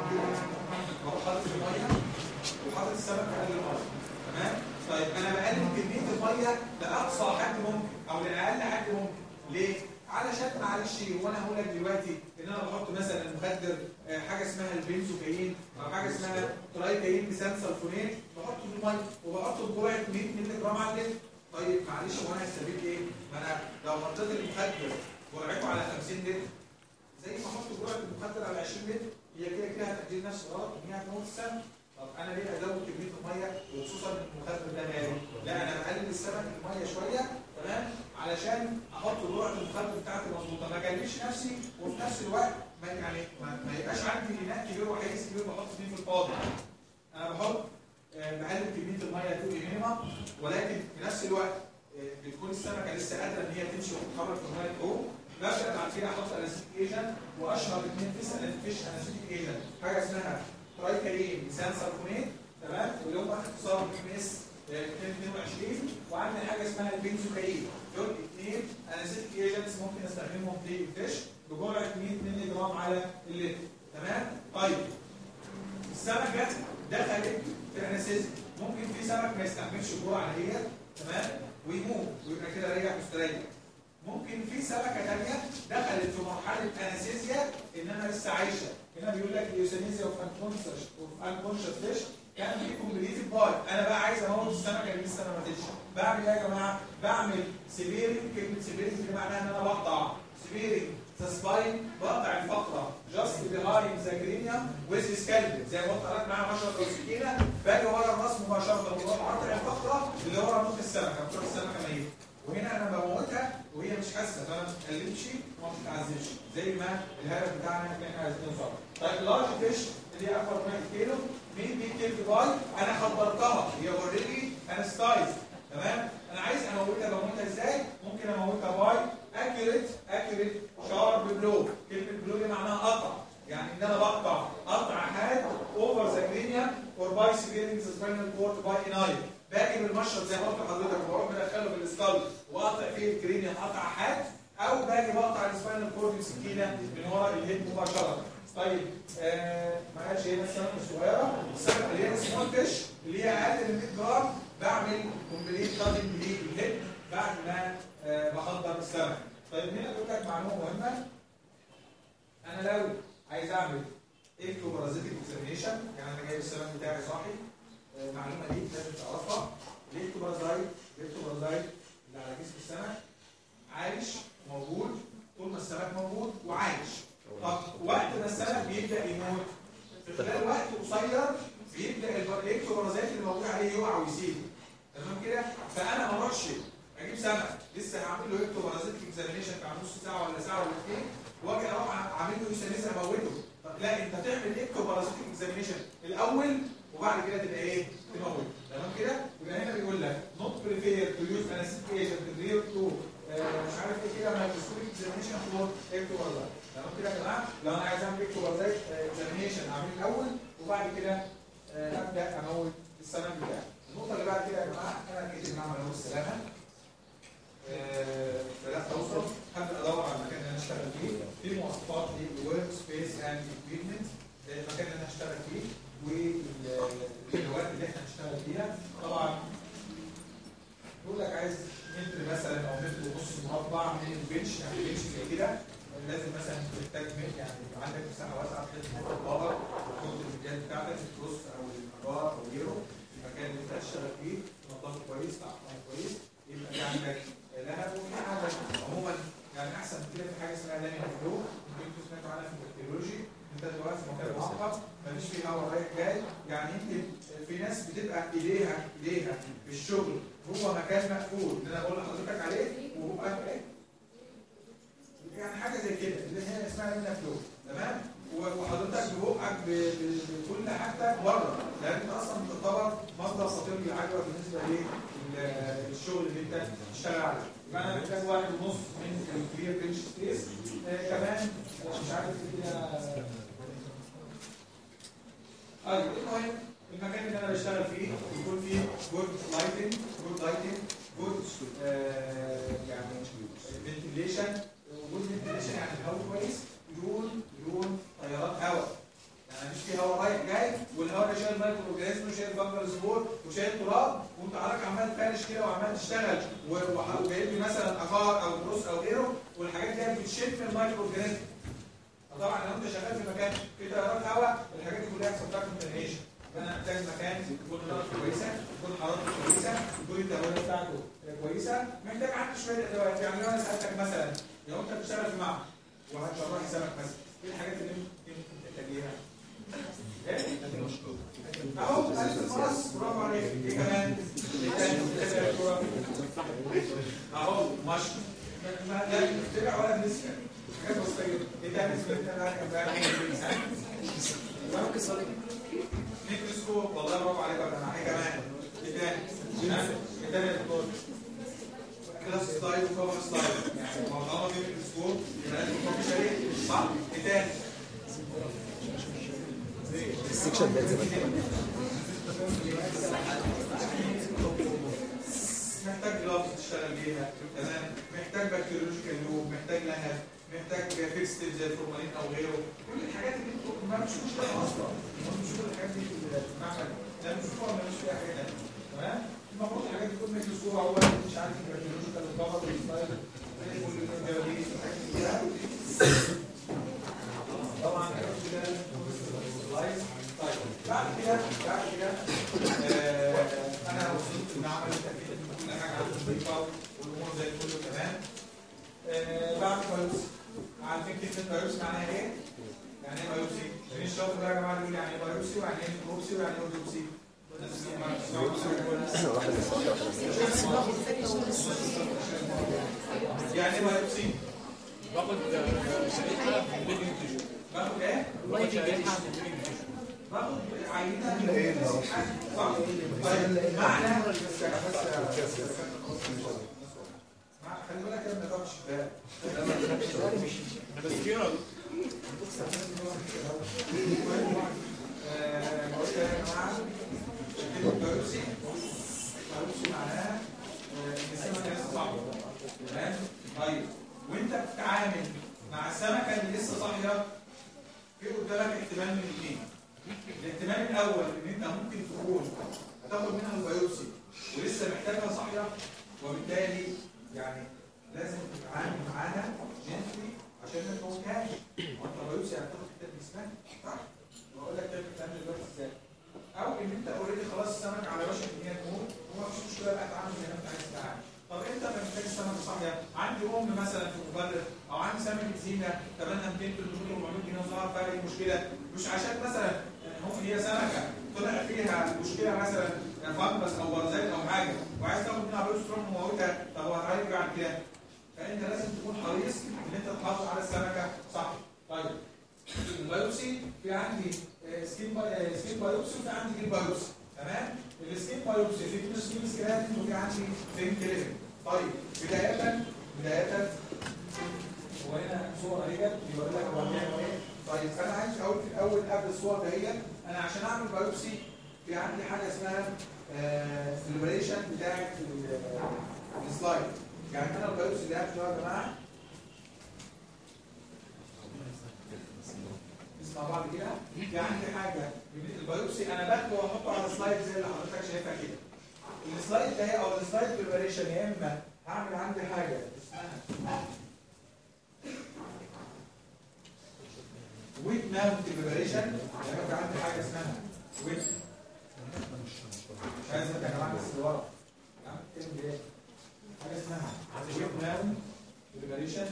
بروح حاطط الميه وحاطط السمك في قلب الميه تمام طيب انا بقلل كميه الميه لاقصى حد ممكن او لاقل حد ممكن ليه علشان معلش وانا هقول لك دلوقتي ان انا بحط مثلا مخدر آه، حاجه اسمها البنزوكاين او حاجه اسمها ترايكاين بسان سلفونات بحطه في الميه وبحطه بجرعه 100 مللي جرام على اللتر طيب معلش هو انا هستفيد ايه؟ ما انا لو حطيت المخدر جرعته على 50 لتر زي ما احط جرعه المخدر على 20 لتر هي كده كده هتدي نفس الغلط ان هي هتموت السمك طب انا ليه ازود كميه الميه وخصوصا إن المخدر ده مالي؟ لا انا بقلل السمك الميه شويه تمام علشان احط جرعه المخدر بتاعتي مظبوطه ما اجلبش نفسي وفي نفس الوقت ما يعني ما, ما يبقاش عندي اناء كبير وحيز كبير بحط فيه في الفاضي انا بحط آه، بقلل كميه الميه تو مينيمم ولكن في نفس الوقت آه، بتكون السمكه لسه قادره ان هي تمشي وتتحرك في الميه فوق ببدا بعد كده احط انستيك ايجنت واشرب اثنين فيس فيش انستيك ايجنت حاجه اسمها ترايكالين بسان سلفونات تمام واللي هم اختصار ام اس 222 وعندنا حاجه اسمها البنزوكاين دول اثنين انستيك ايجنتس ممكن استخدمهم في الفيش بجرعه 100 مللي جرام على اللتر تمام طيب السمكه دخلت في انستيزيا ممكن في سمك ما يستحملش الجرعه ديت تمام ويموت ويبقى كده ريح مستريح ممكن في سمكه ثانيه دخلت في مرحله انستيزيا انما لسه عايشه هنا بيقول لك اليوسانيزيا اوف انكونشس اوف انكونشس فيش كان في كومبليتد باي انا بقى عايز اموت السمكه اللي لسه ما ماتتش بعمل ايه يا جماعه؟ بعمل سيفيرنج كلمه سيفيرنج دي معناها ان انا بقطع سيفيرنج سسباين بقطع الفقره جاست بيهايند ذا جرينيا ويز سكالب زي ما قلت حضرتك معايا مشرط او سكينه باجي ورا الراس مباشره وبروح قاطع الفقره اللي ورا مخ السمكه بتروح السمكه ميته وهنا انا بموتها وهي مش حاسه فانا ما بتتكلمش وما بتتعذبش زي ما الهدف بتاعنا اللي احنا عايزين نوصل طيب اللارج فيش اللي هي اكبر من 1 كيلو مين دي كيلو باي انا خبرتها هي اوريدي انستايز تمام انا عايز اموتها بموتها ازاي ممكن اموتها باي اكيوريت اكيوريت شارب بلو كلمه بلو دي معناها قطع يعني ان انا بقطع قطع حاد اوفر ذا جرينيا اور باي سيفيرنج ذا سباينال كورد باي انايل باجي بالمشرط زي ما قلت لحضرتك وبروح مدخله في الاسكال واقطع فيه الجرينيا قطع حاد او باجي بقطع السباينال كورد بسكينه من ورا الهيد مباشره طيب آه ما قالش هنا السمكه الصغيره السمكه اللي هي سمول فيش اللي هي اقل من 100 جرام بعمل كومبليت كاتنج للهيد بعد ما آه بخدر السمك طيب هنا بقول لك معلومه مهمه انا لو عايز اعمل اكتوبرازيتيك اكزامينيشن يعني انا جايب السمك بتاعي صاحي آه، المعلومه دي لازم تعرفها الاكتوبرازايت الاكتوبرازايت اللي على جسم السمك عايش موجود طول ما السمك موجود وعايش طب وقت ما السمك بيبدا يموت في خلال وقت قصير بيبدا الب- الاكتوبرازات اللي موجود عليه يقع ويسيب تمام كده فانا ما اروحش اجيب سمك لسه هعمل له اكتوبرازات اكزامينيشن بتاع نص ساعه ولا ساعه ولا اثنين واجي اروح اعمل له يوسانيز اموته طب لا انت تعمل اكتوبرازات اكزامينيشن الاول وبعد كده تبقى ايه تموت تمام كده يبقى هنا بيقول لك نوت بريفير تو يوز انستيك ايجنت رير تو مش عارف ايه كده مايكروسكوبيك اكزامينيشن فور اكتوبرازات تمام كده يا جماعه لو انا عايز اعمل اكتوبرازات اكزامينيشن اعمل الاول وبعد كده آه، ابدا اموت السمك بتاعي النقطه اللي بعد كده يا جماعه انا جيت المعمل اهو السلامه آه، بدات اوصل هبدا ادور على المكان اللي انا اشتغل فيه في مواصفات للورك سبيس اند اكويبمنت المكان اللي انا هشتغل فيه والادوات اللي احنا هنشتغل فيها طبعا يقول لك عايز متر مثلا او متر ونص مربع من البنش يعني بنش زي كده لازم مثلا تحتاج متر يعني يبقى عندك مساحه واسعه تحط متر بابر تحط المجال بتاعتك الكروس او النجار او غيره المكان اللي انت هتشتغل فيه تنضفه كويس تعقمه كويس يبقى في عندك لهب وفي حاجه عموما يعني احسن من كده في حاجه اسمها لامين فلو ممكن انتوا سمعتوا عنها في البكتيريولوجي انت دلوقتي مكان معقد مفيش فيه هواء رايح جاي يعني يمكن في ناس بتبقى ايديها ايديها في الشغل هو مكان مقفول اللي انا بقول لحضرتك عليه وهو ايه يعني حاجه زي كده اللي هي اسمها لامين فلو تمام و- وحضرتك ببقك ب- ب- بكل حاجتك بره لان انت اصلا تعتبر مصدر خطير للعجوه بالنسبه للشغل اللي انت بتشتغل عليه يبقى انا محتاج واحد ونص من الكلير بنش سبيس آه كمان مش عارف ايه هي طيب المهم المكان اللي انا بشتغل فيه يكون فيه جود لايتنج جود لايتنج جود يعني فنتيليشن وجود فنتيليشن يعني الهواء كويس بدون بدون تيارات هواء يعني مش في هواء رايح جاي والهواء ده شايل مايكرو اورجانيزم وشايل بنجر سبور وشايل تراب وانت حضرتك عمال تفرش كده وعمال تشتغل و- وح- وجايب لي مثلا اقار او بروس او غيره والحاجات دي بتشد من المايكرو اورجانيزم طبعا لو انت شغال في مكان فيه تيارات هواء الحاجات دي كلها يحصل فيها كونتامينيشن فانا محتاج مكان يكون درجته كويسه يكون حرارته كويسه يكون التهويه بتاعته كويسه محتاج عندي شويه ادوات يعني لو انا سالتك مثلا لو انت بتشتغل في معمل وهتشرح سمك مثلا ايه الحاجات اللي ممكن تحتاجيها؟ ايه؟ اهو ألف فرص برافو عليك ايه كمان؟ ايه تاني؟ إيه تاني؟ اهو مشط ما لا تبع ولا بنسبه حاجات بسيطه جدا ايه تاني بالنسبه لنا كمان؟ ميكروسكوب والله برافو عليك يا جماعه ايه كمان؟ ايه تاني؟ ها؟ ايه تاني يا دكتور؟ كلاس ستايل وكفر ستايل يعني ما هو طالما في ميكروسكوب يبقى لازم يكون في شريط صح؟ ايه تاني؟ السكشن ده زمان محتاج جلافز تشتغل بيها تمام محتاج بكتيريولوجيكال لوب محتاج لهب محتاج فيكستيف زي الفورمالين او غيره كل الحاجات اللي انتوا ما بتشوفوش كده اصلا ما بتشوفوا الحاجات دي في المعمل لا بتشوفوها ما مش فيها حاجه ثانيه تمام المفروض الحاجات دي تكون ميكروسكوب هو مش عارف البكتيريولوجيكال والكفر والستايل كل الجوابيس والحاجات دي كلها طبعا الحاجات دي كلها سلايد طيب بعد كده بعد كده آه، انا وصلت المعمل اتاكدت ان كل حاجه عندي نظيفه والامور زي الفل تمام آه، بعمل بايوبسي عارفين كلمه بايوبسي معناها ايه؟ يعني ايه بايوبسي؟ مين الشاطر بقى يا جماعه اللي يقول يعني ايه بايوبسي ويعني ايه ميكروبسي ويعني ايه اودوبسي؟ الناس اللي هم بيسمعوا واحد يعني ايه بايوبسي؟ باخد شريحه من الفيديو تيشو باخد ايه؟ باخد شريحه من الفيديو تيشو باخد عينه من صح طيب معنى مع- خلي بالك يا ابني ده مش شباب بس كده آه، بقول يا جماعه كلمه بايوبسي بايوبسي معناها آه، ان السمكه لسه صاحيه تمام طيب وانت بتتعامل مع السمكه اللي لسه صاحيه في قدامك احتمال من الاثنين الاحتمال الاول ان انت ممكن تكون هتاخد منها البيوبسي ولسه محتاجها صاحيه وبالتالي يعني لازم تتعامل معاها جنتلي عشان ما تموتهاش وانت البيوبسي هتاخد حته من جسمها صح؟ واقول لك تعمل تعمل دلوقتي ازاي او ان انت اوريدي خلاص السمك على وشك ان هي تموت وما فيش مشكله بقى تعامل زي ما انت عايز تتعامل طب انت ما محتاج السمك صاحيه عندي ام مثلا في مبرر او عندي سمكه زينه ثمنها 200 300 400 جنيه ظهر فيها اي مشكله مش عشان مثلا ممكن هي سمكه طلع فيها مشكله مثلا فانجس او بارازيت او حاجه وعايز تاخد منها بيوت تروح مموتها طب وهتعالج بعد كده فانت لازم تكون حريص ان انت تحافظ على السمكه صح طيب البيوبسي في عندي آه، سكين باي- آه، سكين بايوبسي وفي عندي جيل بايوبسي تمام السكين بايوبسي في تو سكين سكراتين وفي عندي سين كليفن طيب بدايه بدايه وهنا صور اهي بيقول لك هو بيعمل ايه طيب انا عايز اقول في الاول قبل الصور دهيت انا عشان اعمل بايوبسي في عندي حاجه اسمها الفليبريشن بتاعت ال- السلايد يعني انا البيوبسي اللي هاخده يا جماعه نسمع بعض كده في عندي حاجه البيوبسي انا باخده واحطه على سلايد زي اللي حضرتك شايفها كده السلايد ده او السلايد بريباريشن يا اما هعمل عندي حاجه اسمها ويت ماونت بريباريشن يعني في عندي حاجه اسمها ويت مش عايز يا جماعه بس اللي ورا نعم، اكتب ايه حاجه اسمها ويت ماونت بريباريشن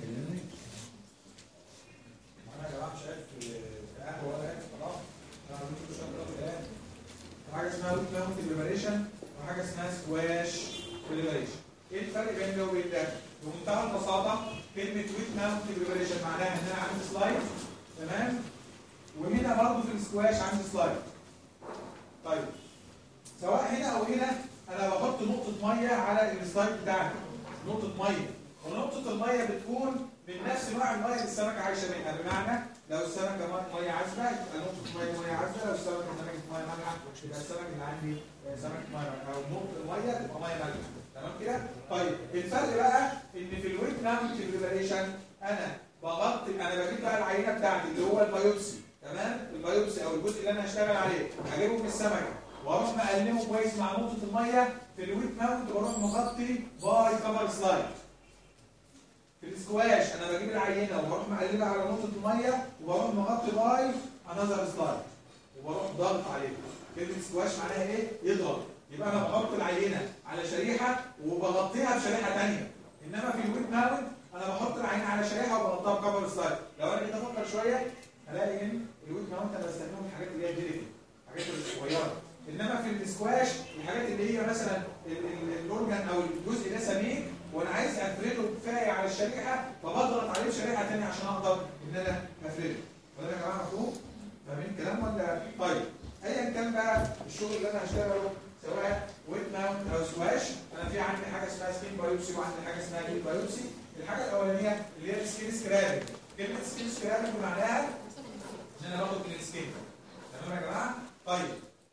انا يا جماعه مش عارف في قهوه ولا عارف خلاص انا عملت له شويه كلام حاجه اسمها ويت ماونت بريباريشن وحاجه اسمها سكواش بريباريشن ايه الفرق بين ده وبين ده؟ بمنتهى البساطه كلمه ويت ماونت بريباريشن معناها ان انا عندي سلايد تمام وهنا برضه في السكواش عندي سلايد طيب سواء هنا او هنا انا بحط نقطه ميه على السلايد بتاعتي نقطه ميه ونقطه الميه بتكون من نفس نوع الميه اللي السمكه عايشه منها بمعنى لو السمكه ميه ميه عذبه يبقى نقطه ميه ميه عذبه لو السمكه سمكه ميه مالحه يبقى السمك اللي عندي سمكه ميه مالحه او نقطه الميه تبقى ميه مالحه تمام كده طيب الفرق بقى ان في الويت ماونت بريباريشن انا بغطي انا بجيب بقى العينه بتاعتي اللي هو البيوبسي تمام البيوبسي او الجزء اللي انا هشتغل عليه هجيبه من السمكه واروح مقلمه كويس مع نقطه الميه في الويت ماونت واروح مغطي باي كفر سلايد في السكواش انا بجيب العينه وبروح مقلبها على نقطه الميه وبروح مغطي باي انذر سلايد وبروح ضغط عليه كلمه سكواش معناها ايه يضغط يبقى انا بحط العينه على شريحه وبغطيها بشريحه ثانيه انما في الويت ماونت انا بحط العينه على شريحه وبغطيها بكفر سلايد لو انا جيت افكر شويه هلاقي ان الويت ماونت انا بستخدمه في الحاجات اللي هي ديليكت الحاجات الصغيره انما في السكواش الحاجات اللي هي مثلا ال- ال- الاورجن او الجزء ده سميك وانا عايز افرده كفايه على الشريحه فبضغط عليه بشريحه ثانيه عشان اقدر ان انا افرده ولا يا جماعه مفهوم؟ فاهمين الكلام ولا طيب ايا كان بقى الشغل اللي انا هشتغله سواء ويت ماونت او سواش انا في عندي حاجه اسمها سكين بايوبسي وعندي حاجه اسمها ليد بايوبسي الحاجه الاولانيه اللي هي السكين سكرابنج كلمه سكين سكرابنج معناها ان انا باخد من السكين تمام يا جماعه طيب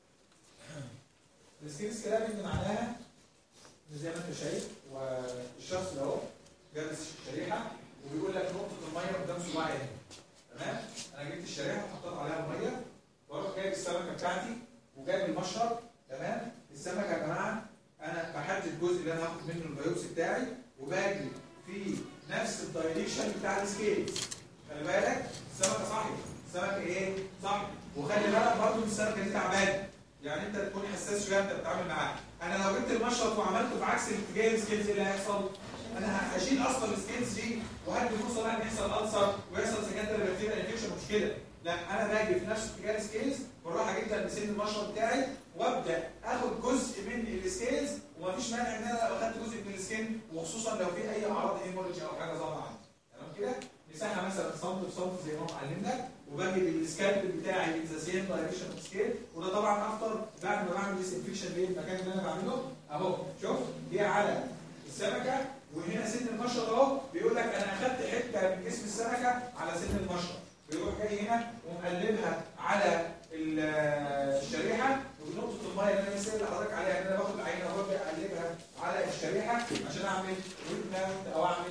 السكين سكرابنج معناها إن زي ما انت شايف والشخص ده اهو جالس الشريحه وبيقول لك نقطه الميه قدام صباعي هنا تمام انا جبت الشريحه وحطيت عليها الميه واروح جايب السمكه بتاعتي وجايب المشرب تمام السمكه يا جماعه انا بحدد الجزء اللي انا هاخد منه البيوبسي بتاعي وباجي في نفس الدايركشن بتاع السكيلز خلي بالك السمكه صاحيه السمكه ايه؟ صح وخلي بالك برضه ان السمكه دي تعبانه يعني انت تكون حساس شويه انت بتتعامل معاها انا لو جبت المشرط وعملته بعكس اتجاه السكيلز ايه اللي هيحصل؟ انا هشيل اصلا السكيلز دي وهدي فرصه ان يحصل السر ويحصل سكندري بكتيريا انفكشن مشكله لا انا باجي في نفس اتجاه السكيلز واروح اجيب تلبسين المشرط بتاعي وابدا اخد جزء من السكيلز ومفيش مانع ان انا لو اخدت جزء من السكين وخصوصا لو في اي اعراض هيموريدج او حاجه ظاهره عندي تمام كده مساحه مثلا سنتي بسنتي زي ما هو معلمنا وباجي بالسكالب بتاعي ان ذا سيم دايركشن اوف سكيل وده طبعا افتر بعد ما بعمل ديس انفكشن للمكان اللي انا بعمله اهو شوف دي على السمكه وهنا سن المشرط اهو بيقول لك انا اخدت حته من جسم السمكه على سن المشرط بيروح جاي هنا ومقلبها على ال- الشريحه ونقطه الميه اللي انا لسه اللي حضرتك عليها ان انا باخد العينه وابدا اقلبها على الشريحه عشان اعمل ويت ماونت او اعمل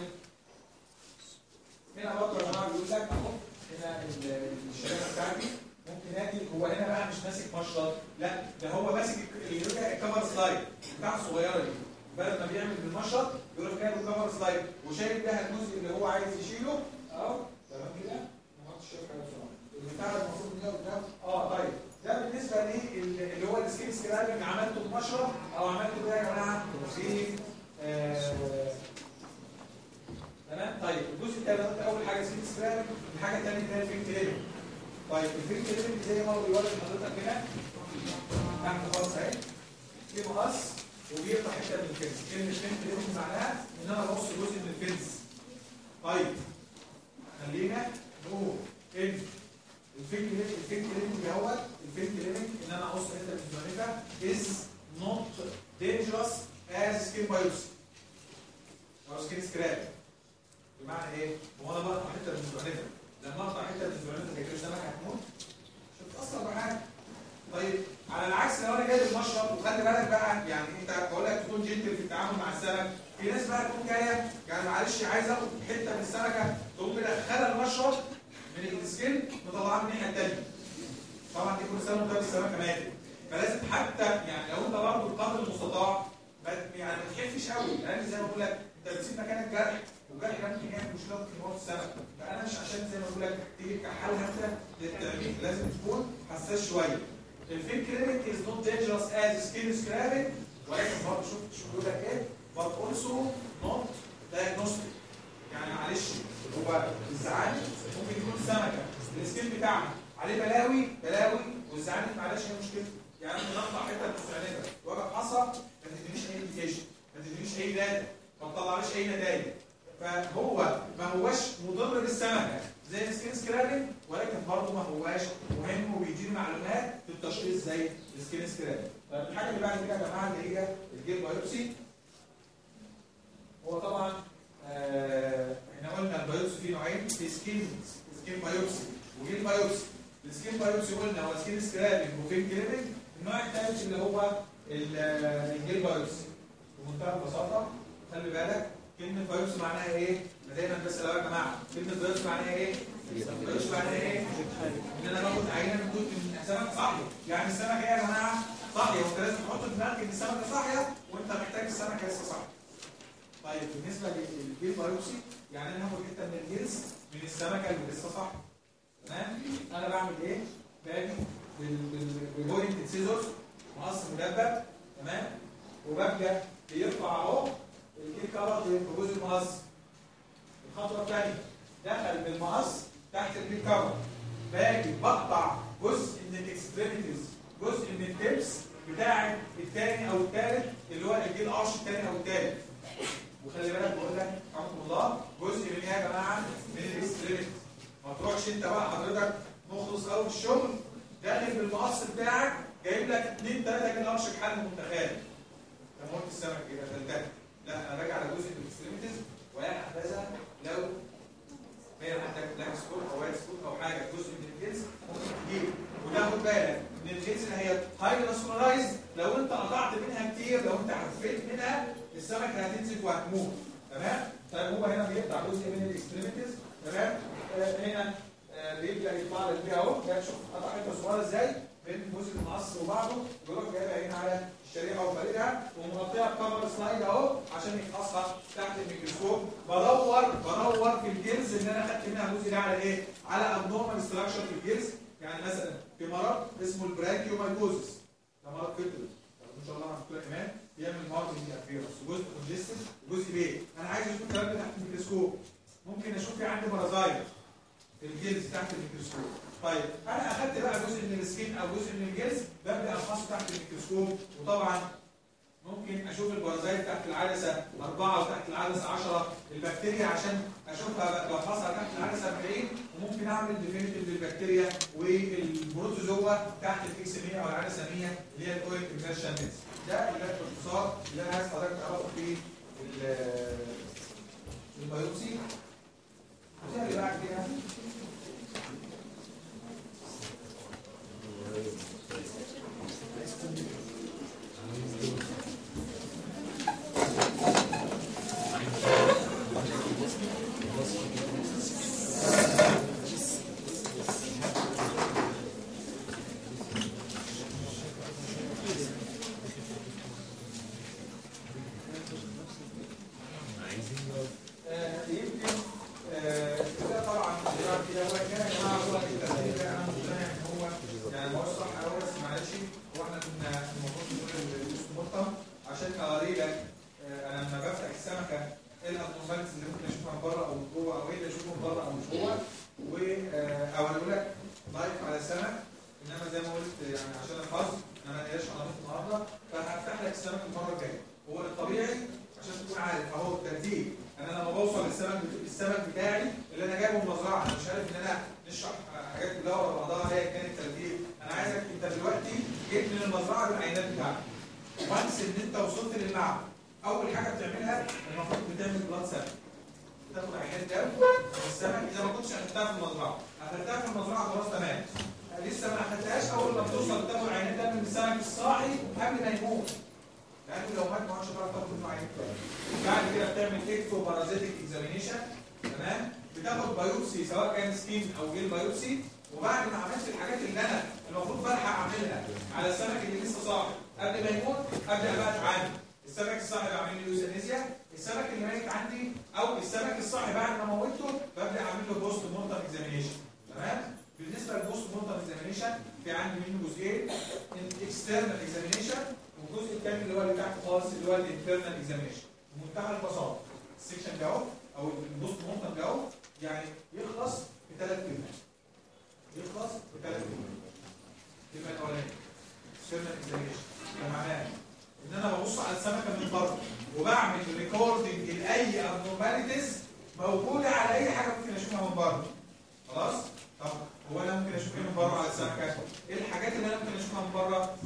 هنا برضه يا جماعه بيقول لك اهو هنا ال- الشريحه بتاعتي ممكن اجي هو هنا بقى مش ماسك مشرط لا ده هو ماسك اللي هي الكفر سلايد بتاع الصغيره دي بدل ما بيعمل بالمشرط يروح جايب الكفر سلايد وشايل بيها الجزء اللي هو عايز يشيله اهو تمام كده ما حطش شايف حاجه بسرعه البتاع ده المفروض ان هي قدام اه طيب ده بالنسبه لي اللي هو السكين سكرابنج عملته بمشرط او عملته بيه يا جماعه في آه، تمام طيب الجزء الثاني ده اول حاجه سكين سكرابنج الحاجه الثانيه اللي هي الفينك ليفنج طيب الفينك ليفنج زي ما هو بيوري لحضرتك هنا تحت خالص اهي في مقص وبيقطع حته من الفنس كلمه فينك ليفنج معناها ان انا بقص جزء من الفنس طيب خلينا نقول ان الفينك ليفنج الفينك ليفنج دوت الفينك ليفنج ان انا اقص حته من الزعنفه is not dangerous as skin biopsy او سكين سكراب بمعنى ايه؟ هو انا بقطع حته من الزعنفه لما اقطع حته من الزعنفه زي كده السمكه هتموت مش هتتاثر بحاجه طيب على العكس لو انا جايب المشرط وخلي بالك بقى يعني انت بقول لك تكون جنتل في التعامل مع السمك في ناس بقى تكون جايه يعني معلش عايز اخد حته من السمكه تقوم مدخلها المشرط من السكين مطلعها من الناحيه الثانيه طبعا دي كل سنه وانت السمكه ماتت فلازم حتى يعني لو انت برضه بقدر المستطاع ما يعني ما تخفش قوي لان زي ما بقول لك انت بتسيب مكان الجرح والجرح ده ممكن يعمل مشكله ممكن يموت السمك فانا مش عشان زي ما بقول لك تيجي تكحلها انت للتعميق لازم تكون حساس شويه الفين كريمنج از نوت دينجرس از سكين سكرابنج ولكن برضه شوف شوف بيقول لك ايه but also not diagnostic يعني معلش هو الزعانف ممكن يكون سمكه السكين بتاعها عليه بلاوي بلاوي والزعانف معلش هي مشكلته يعني ممكن اقطع حته من الزعنفه واجي افحصها ما تدينيش اي انديكيشن ما تدينيش اي داتا ما تطلعليش اي نتائج فهو ما هوش مضر للسمكه زي السكين سكرابنج ولكن برضه ما هواش مهم وبيديني معلومات في التشخيص زي السكين سكرابنج طيب الحاجه اللي بعد كده يا جماعه اللي هي الجيل بايوبسي هو طبعا آه احنا قلنا البايوبسي فيه نوعين في سكين سكين بايوبسي وجيل بايوبسي السكين بايوبسي قلنا هو سكين سكرابنج وفين كليبنج النوع الثالث اللي هو الجيل بايوبسي بمنتهى البساطه خلي بالك كلمه بايوبسي معناها ايه؟ دايما بس لو يا جماعه كلمه بايوبسي معناها ايه؟ بايوبسي معناها ايه؟ ان انا باخد عينه من كتر من سمك صاحيه يعني السمكه ايه يا جماعه؟ صاحيه وانت لازم تحط في دماغك ان السمكه صاحيه وانت محتاج السمكه لسه صاحيه طيب بالنسبه للجيل بايوبسي يعني انا هاخد حته من الجلس من السمكه اللي لسه صاحيه تمام انا بعمل ايه باجي بالبوينت سيزورز مقص مدبب تمام وببدا بيرفع اهو الجيل كفر في جزء المقص الخطوه الثانيه دخل بالمقص تحت الجيل كفر باجي بقطع جزء من الاكستريميتيز جزء من التبس بتاع الثاني او الثالث اللي هو الجيل قرش الثاني او الثالث وخلي بالك بقول لك رحمه الله جزء من ايه يا جماعه من الاكستريميتيز ما تروحش انت بقى حضرتك مخلص قوي في الشغل داخل بالمقص بتاعك جايب لك 2 3 جنيه قرش بحال متخيل طب موت السمك كده فلتك لا انا راجع على جزء من الاكستريميتيز ويا حبذا لو هي عندك بلاك سبوت او وايت سبوت او حاجه جزء من الجنس ممكن تجيب وتاخد بالك ان الجنس اللي هي هاي ناسيونالايز لو انت قطعت منها كتير لو انت حفيت منها السمكه هتنزل وهتموت تمام طيب هو هنا بيقطع جزء من الاكستريميتيز تمام آه هنا آه بيبدا يطلع لك فيها اهو ده شوف قطع حته صغيره ازاي بين جزء المقص وبعضه ويروح جايبها هنا على الشريحه وفاردها ومغطيها بكفر سلايد اهو عشان يفحصها تحت الميكروسكوب بدور بدور في الجلز ان انا خدت منها الجزء ده على ايه؟ على ابنورمال ستراكشر في الجلز يعني مثلا في مرض اسمه البراكيومايكوزس ده مرض فطري ان شاء الله هنقول ايمان بيعمل مرض الافيروس جزء كونجستد وجزء بيه انا عايز اشوف الكلام ده تحت الميكروسكوب ممكن اشوف في عندي بارازايت في الجلز تحت الميكروسكوب طيب انا اخدت بقى جزء من السكين او جزء من الجلز ببدا افحصه تحت الميكروسكوب وطبعا ممكن اشوف البارازايت تحت العدسه 4 وتحت العدسه 10 البكتيريا عشان اشوفها بفحصها تحت العدسه 40 وممكن اعمل ديفينيتيف للبكتيريا والبروتوزوا تحت الاكس 100 او العدسه 100 اللي هي الاويل انفكشن ميكس ده اللي باختصار اللي انا عايز حضرتك تعرفه في البيوبسي اللي بعد كده لانه لو مات ما عادش هتعرف تاخد منه عين بعد كده بتعمل اكتو بارازيتك اكزامينيشن تمام بتاخد بايوبسي سواء كان سكين او جيل بايوبسي وبعد ما عملت الحاجات اللي انا المفروض بلحق اعملها على السمك اللي لسه صاحي قبل ما يموت ابدا بقى اتعامل السمك الصاحي بعمل له يوزانيزيا السمك اللي ميت عندي او السمك الصاحي بعد ما موته ببدا اعمل له بوست مورتم اكزامينيشن تمام بالنسبه للبوست مورتم اكزامينيشن في عندي منه جزئين الاكسترنال اكزامينيشن والجزء الثاني اللي هو اللي تحت خالص اللي هو الانترنال اكزامينيشن بمنتهى البساطه السكشن ده اهو او البوست مورتم ده اهو يعني يخلص في ثلاث كلمات يخلص في ثلاث كلمات الكلمه الاولانيه اكسترنال اكزامينيشن ده معناه ان انا ببص على السمكه من بره وبعمل ريكوردنج لاي ابنورماليتيز موجوده على اي حاجه ممكن اشوفها من بره خلاص طب هو انا ممكن اشوف ايه من بره على السمكه ايه الحاجات اللي انا ممكن اشوفها من بره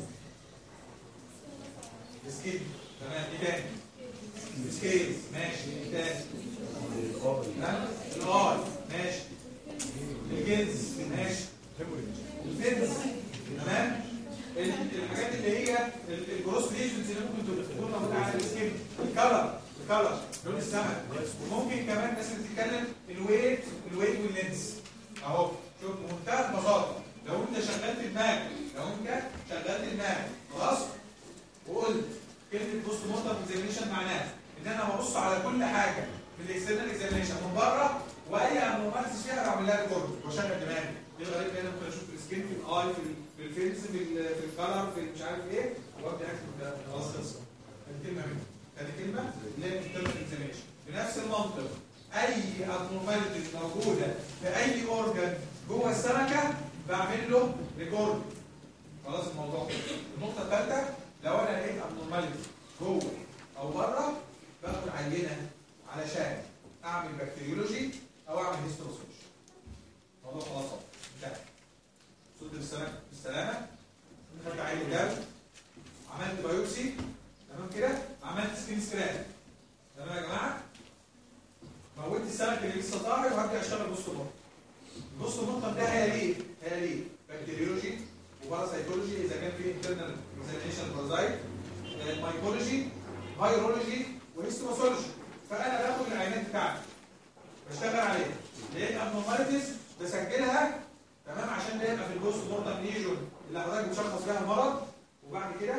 السكيل تمام ايه تاني السكيلز ماشي ايه تاني ها؟ الاي ماشي الجنس ماشي الفنس تمام ال- الحاجات اللي هي ال- الجروس ليجنز اللي ممكن تكون موجوده على السكين الكلر الكلر لون السمك وممكن كمان الناس اللي بتتكلم الويت الويت واللينس اهو شوف بمنتهى البساطه لو انت شغلت دماغك لو انت شغلت دماغك خلاص وقلت كلمه بوست مورتم اكزامينشن معناها ان انا ببص على كل حاجه في الاكسترنال اكزامينشن من بره واي انوماليز فيها بعمل لها ريكورد واشغل دماغي ايه الغريب ان انا ممكن اشوف في السكين في الاي في ال- في الفينس في ال- في الكلر في مش عارف ايه وابدا اكتب ده خلاص خلص ادي كلمه منها ادي كلمه اللي هي الانترنال اكزامينشن بنفس المنطق اي ابنورماليتيز موجوده في اي اورجان جوه السمكه بعمل له ريكورد خلاص الموضوع كده. النقطه الثالثه لو انا لقيت ابنورماليتي جوه او بره باخد عينه علشان اعمل بكتيريولوجي او اعمل هيستروسوشي الموضوع خلاص اهو انتهى صوت السلامه بالسلامه خدت عين دم عملت بايوبسي تمام كده عملت سكين سكراب تمام يا جماعه موتت السمك اللي لسه طاهر وهبدا اشتغل بوست مورتم البوست مورتم ده هي ليه؟ هي ليه؟ بكتيريولوجي وباراسيتولوجي اذا كان في انترنال اكزامينشن بارازايت مايكولوجي فيرولوجي وهيستوماسولوجي فانا باخد العينات بتاعتي بشتغل عليها لقيت ابنورماليتيز بسجلها تمام عشان ده يبقى في البوست مورتم ليجون اللي حضرتك بتشخص بيها المرض وبعد كده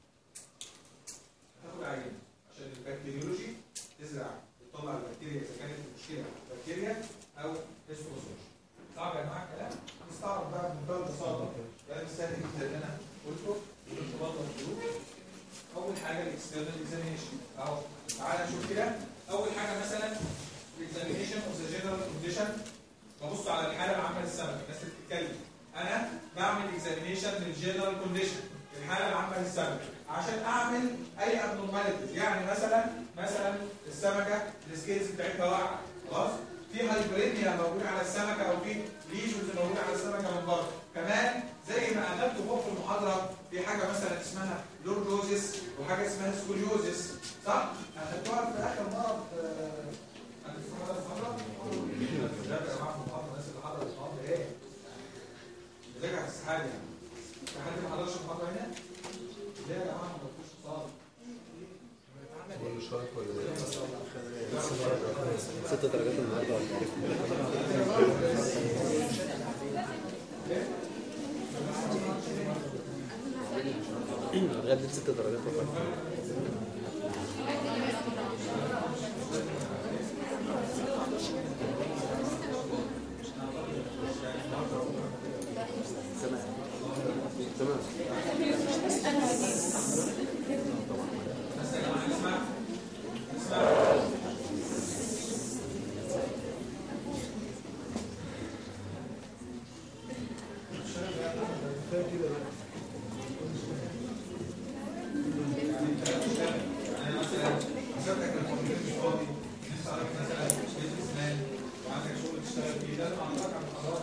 هتاخد عينه عشان البكتيريولوجي تزرع تطلع البكتيريا اذا كانت المشكله بكتيريا او هيستوماسولوجي صعب يا جماعه الكلام نستعرض بقى بمنتهى البساطه كلام سهل جدا اللي انا قلته الارتباط والظروف اول حاجه الاكسترنال اكزامينشن اهو تعالى نشوف كده اول حاجه مثلا الاكزامينشن اوف ذا جنرال كونديشن ببص على الحاله العامه للسمك الناس اللي بتتكلم انا بعمل اكزامينشن للجنرال كونديشن الحاله العامه للسمك عشان اعمل اي ابنورماليتيز يعني مثلا مثلا السمكه السكيلز بتاعتها واقعه خلاص في هايبرينيا موجوده على السمكه او في ليجنز موجوده على السمكه من بره كمان زي ما اخدت فوق في المحاضره في حاجه مثلا اسمها لوردوزيس وحاجه اسمها سكوليوزيس صح؟ اخدتوها في اخر مره في اخدتوها في المحاضره لا يا جماعه في المحاضره الناس اللي حضرت المحاضره ايه؟ بترجع في السحاب يعني في حد ما حضرش المحاضره هنا؟ ليه يا جماعه ما حضرتوش صار كل شوية ولا ست درجات النهارده ولا ايه؟ اتغدت ست درجات ولا تمام تمام بس يا جماعه نسمع نسمع يعني مثلا حسابك الكمبيوتر مش فاضي لسه عندك مثلا بيزنس مان وعندك شغل تشتغل فيه لازم عندك عن الحضاره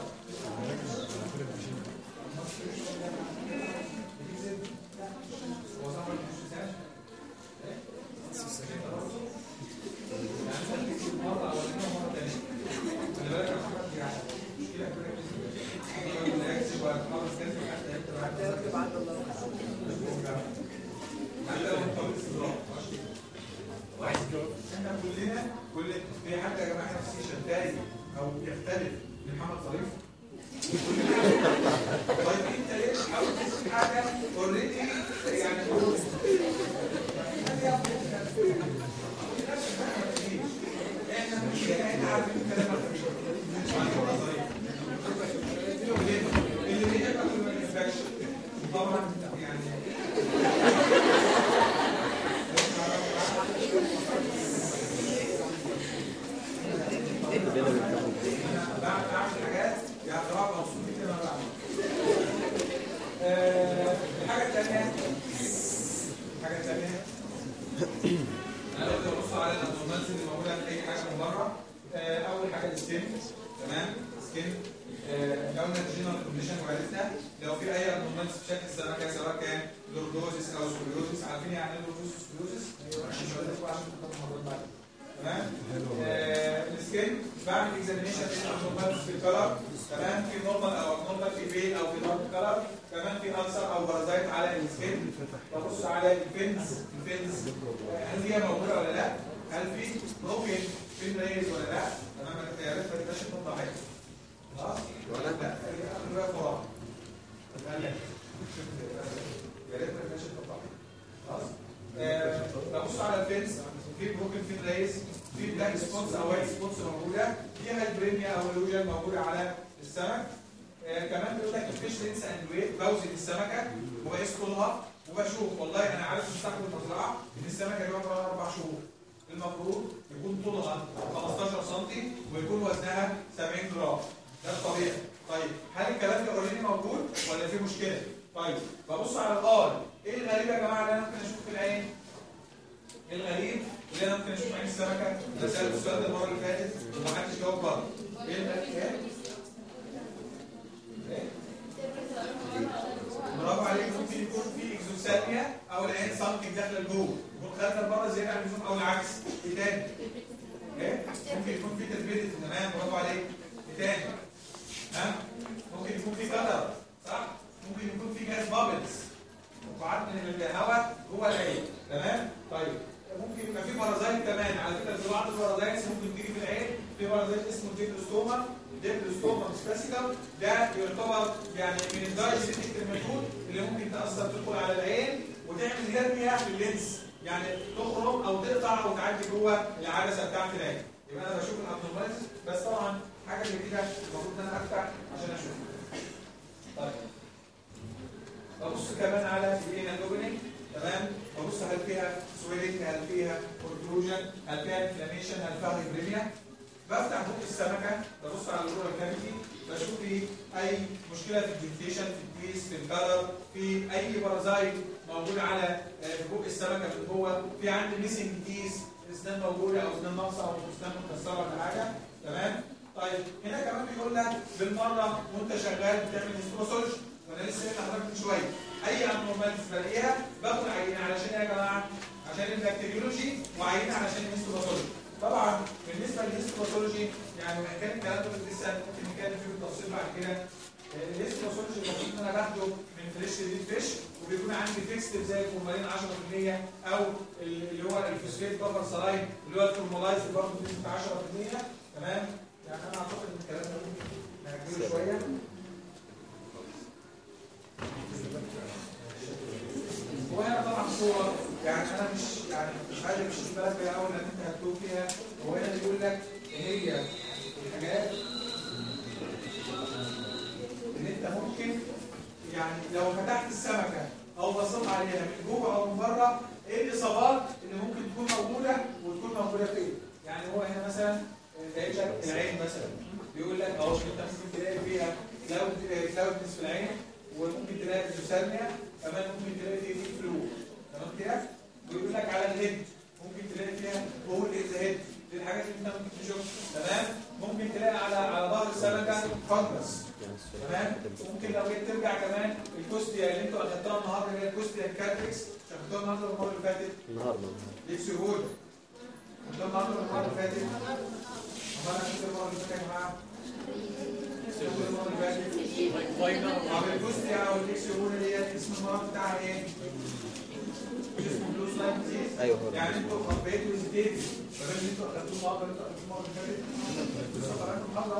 هو صاحب البيزنس يعني انت تكسب مره اولانيه ومره ثانيه خلي بالك يا محمد دي يعني مشكله كبيره جدا يقول لك اكسب وهتخلص كذا حتى يكتب حتى لو انت مخلص او يختلف من محمد صريف طيب انت ليه تحاول تثبت حاجه اوريدي يعني احنا مش احنا عارفين الكلام ده مش محمد صريف اللي بيحبك وما بيحبكش طبعا يعني كلنا بنتكلم بعمل بعمل حاجات يعني صراحه مبسوط جدا وانا بعمل آه، الحاجه الثانيه الحاجه الثانيه انا لو ببص على الابنورمالز اللي موجوده في اي حاجه من بره آه، اول حاجه السكين تمام سكين لو قلنا الجينال كونديشن وعرفنا لو في اي ابنورمالز في شكل السمكه سواء كان لوردوزيس او سكوليوزيس عارفين يعني ايه لوردوزيس وسكوليوزيس؟ مش هقول لكم عشان تاخدوا الموضوع بعد تمام آه، السكين بعمل اكزامينشن للابنورمالز في الكلر تمام في نورمال او ابنورمال في بيل او في دارك كلر كمان في ألسر او بارازايت على السكين ببص على الفينز الفينز آه، هل هي موجوده ولا لا هل في ممكن فين ريز ولا لا تمام يا ريت ما تبقاش تطلع عين خلاص ولا لا اخر بقى فراغ قال لك يا ريت ما تبقاش تطلع عين خلاص آه، ببص على الفينز في بروكن فين ريز في بلاك سبوتس او وايت سبوتس موجوده فيها البريميا او الوجن موجوده على السمك آه كمان بيقول لك الفيش لينس اند ويت بوزن السمكه وبقيس طولها وبشوف والله انا عارف من صاحب المزرعه ان السمكه دي عمرها اربع شهور المفروض يكون طولها 15 سم ويكون وزنها 70 جرام ده الطبيعي طيب هل الكلام ده اوريدي موجود ولا في مشكله؟ طيب ببص على الار ايه الغريب يا جماعه اللي انا ممكن اشوف في العين؟ ايه الغريب اللي انا ممكن اشوف عين السمكه؟ انا سالت السؤال ده المره اللي فاتت ومحدش جاوب برضه ايه الغريب؟ ايه؟ ايه؟ برافو عليك ممكن يكون في اكزوثالميا او العين سامثينج داخله لجوه يكون خارجه لبره زياده عن اللزوم او العكس ايه تاني؟ ايه؟ ممكن يكون في تثبيت تمام برافو عليك ايه تاني؟ ها؟ ممكن يكون في كلر صح؟ ممكن يكون في جاز بابلز وقعات من الهواء جوه العين تمام؟ طيب ممكن يبقى في بارازايت كمان على فكره في بعض البارازايتس ممكن تيجي في العين في بارازايت اسمه ديبلوستوما ديبلوستوما سباسيكال ده يعتبر يعني من الدايجينيتك الميثود اللي ممكن تاثر تدخل على العين وتعمل هرنيا في اللينس يعني تخرم او تقطع او تعدي جوه العدسه بتاعت العين يبقى انا بشوف الابنورمالز بس طبعا حاجه زي كده المفروض ان انا افتح عشان اشوف طيب ببص كمان على الانال اوبننج تمام ببص هل فيها سويلنج هل فيها كونتروجن هل فيها انفلاميشن هل فيها هيبريميا بفتح بوق السمكه ببص على اللورال كافيتي بشوف في اي مشكله في الديكتيشن في البيس في الكلر في اي بارازايت موجود على آه، بوق السمكه من جوه في عندي ميسنج تيس اسنان موجوده او اسنان ناقصه او اسنان مكسره ولا حاجه تمام طيب هنا كمان بيقول لك بالمره وانت شغال بتعمل هيستوسولوجي وانا لسه قايل لحضرتك من شويه اي انورمالز بلاقيها باخد عينه علشان ايه يا جماعه؟ عشان البكتيريولوجي وعينه علشان الهيستوباثولوجي طبعا بالنسبه للهيستوباثولوجي يعني وان كان الكلام ده لسه ممكن نتكلم فيه بالتفصيل بعد كده الهيستوباثولوجي المفروض ان انا باخده من فريش ريد فيش وبيكون عندي فيكست زي الفورمالين 10% او اللي هو الفوسفيت بفر سلاين اللي هو الفورمالايز برضه بنسبه 10% تمام يعني انا اعتقد ان الكلام ده ممكن ناجله شويه وهنا طبعا صور يعني انا مش يعني مش عايز مش بالك بيها اول ان انت هتكتب فيها هو هنا بيقول لك ايه هي الحاجات ان انت ممكن يعني لو فتحت السمكه او بصيت عليها من جوه او من بره ايه الاصابات اللي ممكن تكون موجوده وتكون موجوده فين؟ يعني هو هنا مثلا جايب لك العين مثلا بيقول لك اهو انت ممكن تلاقي فيها كلاود كلاودنس في العين وممكن تلاقي زوسالميا كمان ممكن تلاقي فيه ديب فلو تمام كده ويقول لك على الهيد ممكن تلاقي فيها هول از هيد دي الحاجات اللي انت ممكن تشوفها تمام ممكن تلاقي على على ظهر السمكه فانجس تمام ممكن لو جيت ترجع كمان الكوستيا اللي انتوا اخدتوها النهارده اللي هي الكوستيا الكاتريكس اخدتوها النهارده المره اللي فاتت النهارده ليكسي هول اخدتوها النهارده المره اللي فاتت امال انا كنت المره اللي فاتت يا جماعه كنت المره اللي فاتت فاينل عمل الجزء او الاكس يقول اللي هي اسم المرض بتاعها ايه؟ مش اسمه بلوز لاين ديزيز ايوه هو ده. يعني انتوا خبيتوا وزيتين فبين انتوا اخدتوه مره انتوا اخدتوه مره اللي فاتت لسه قرأتوا محاضره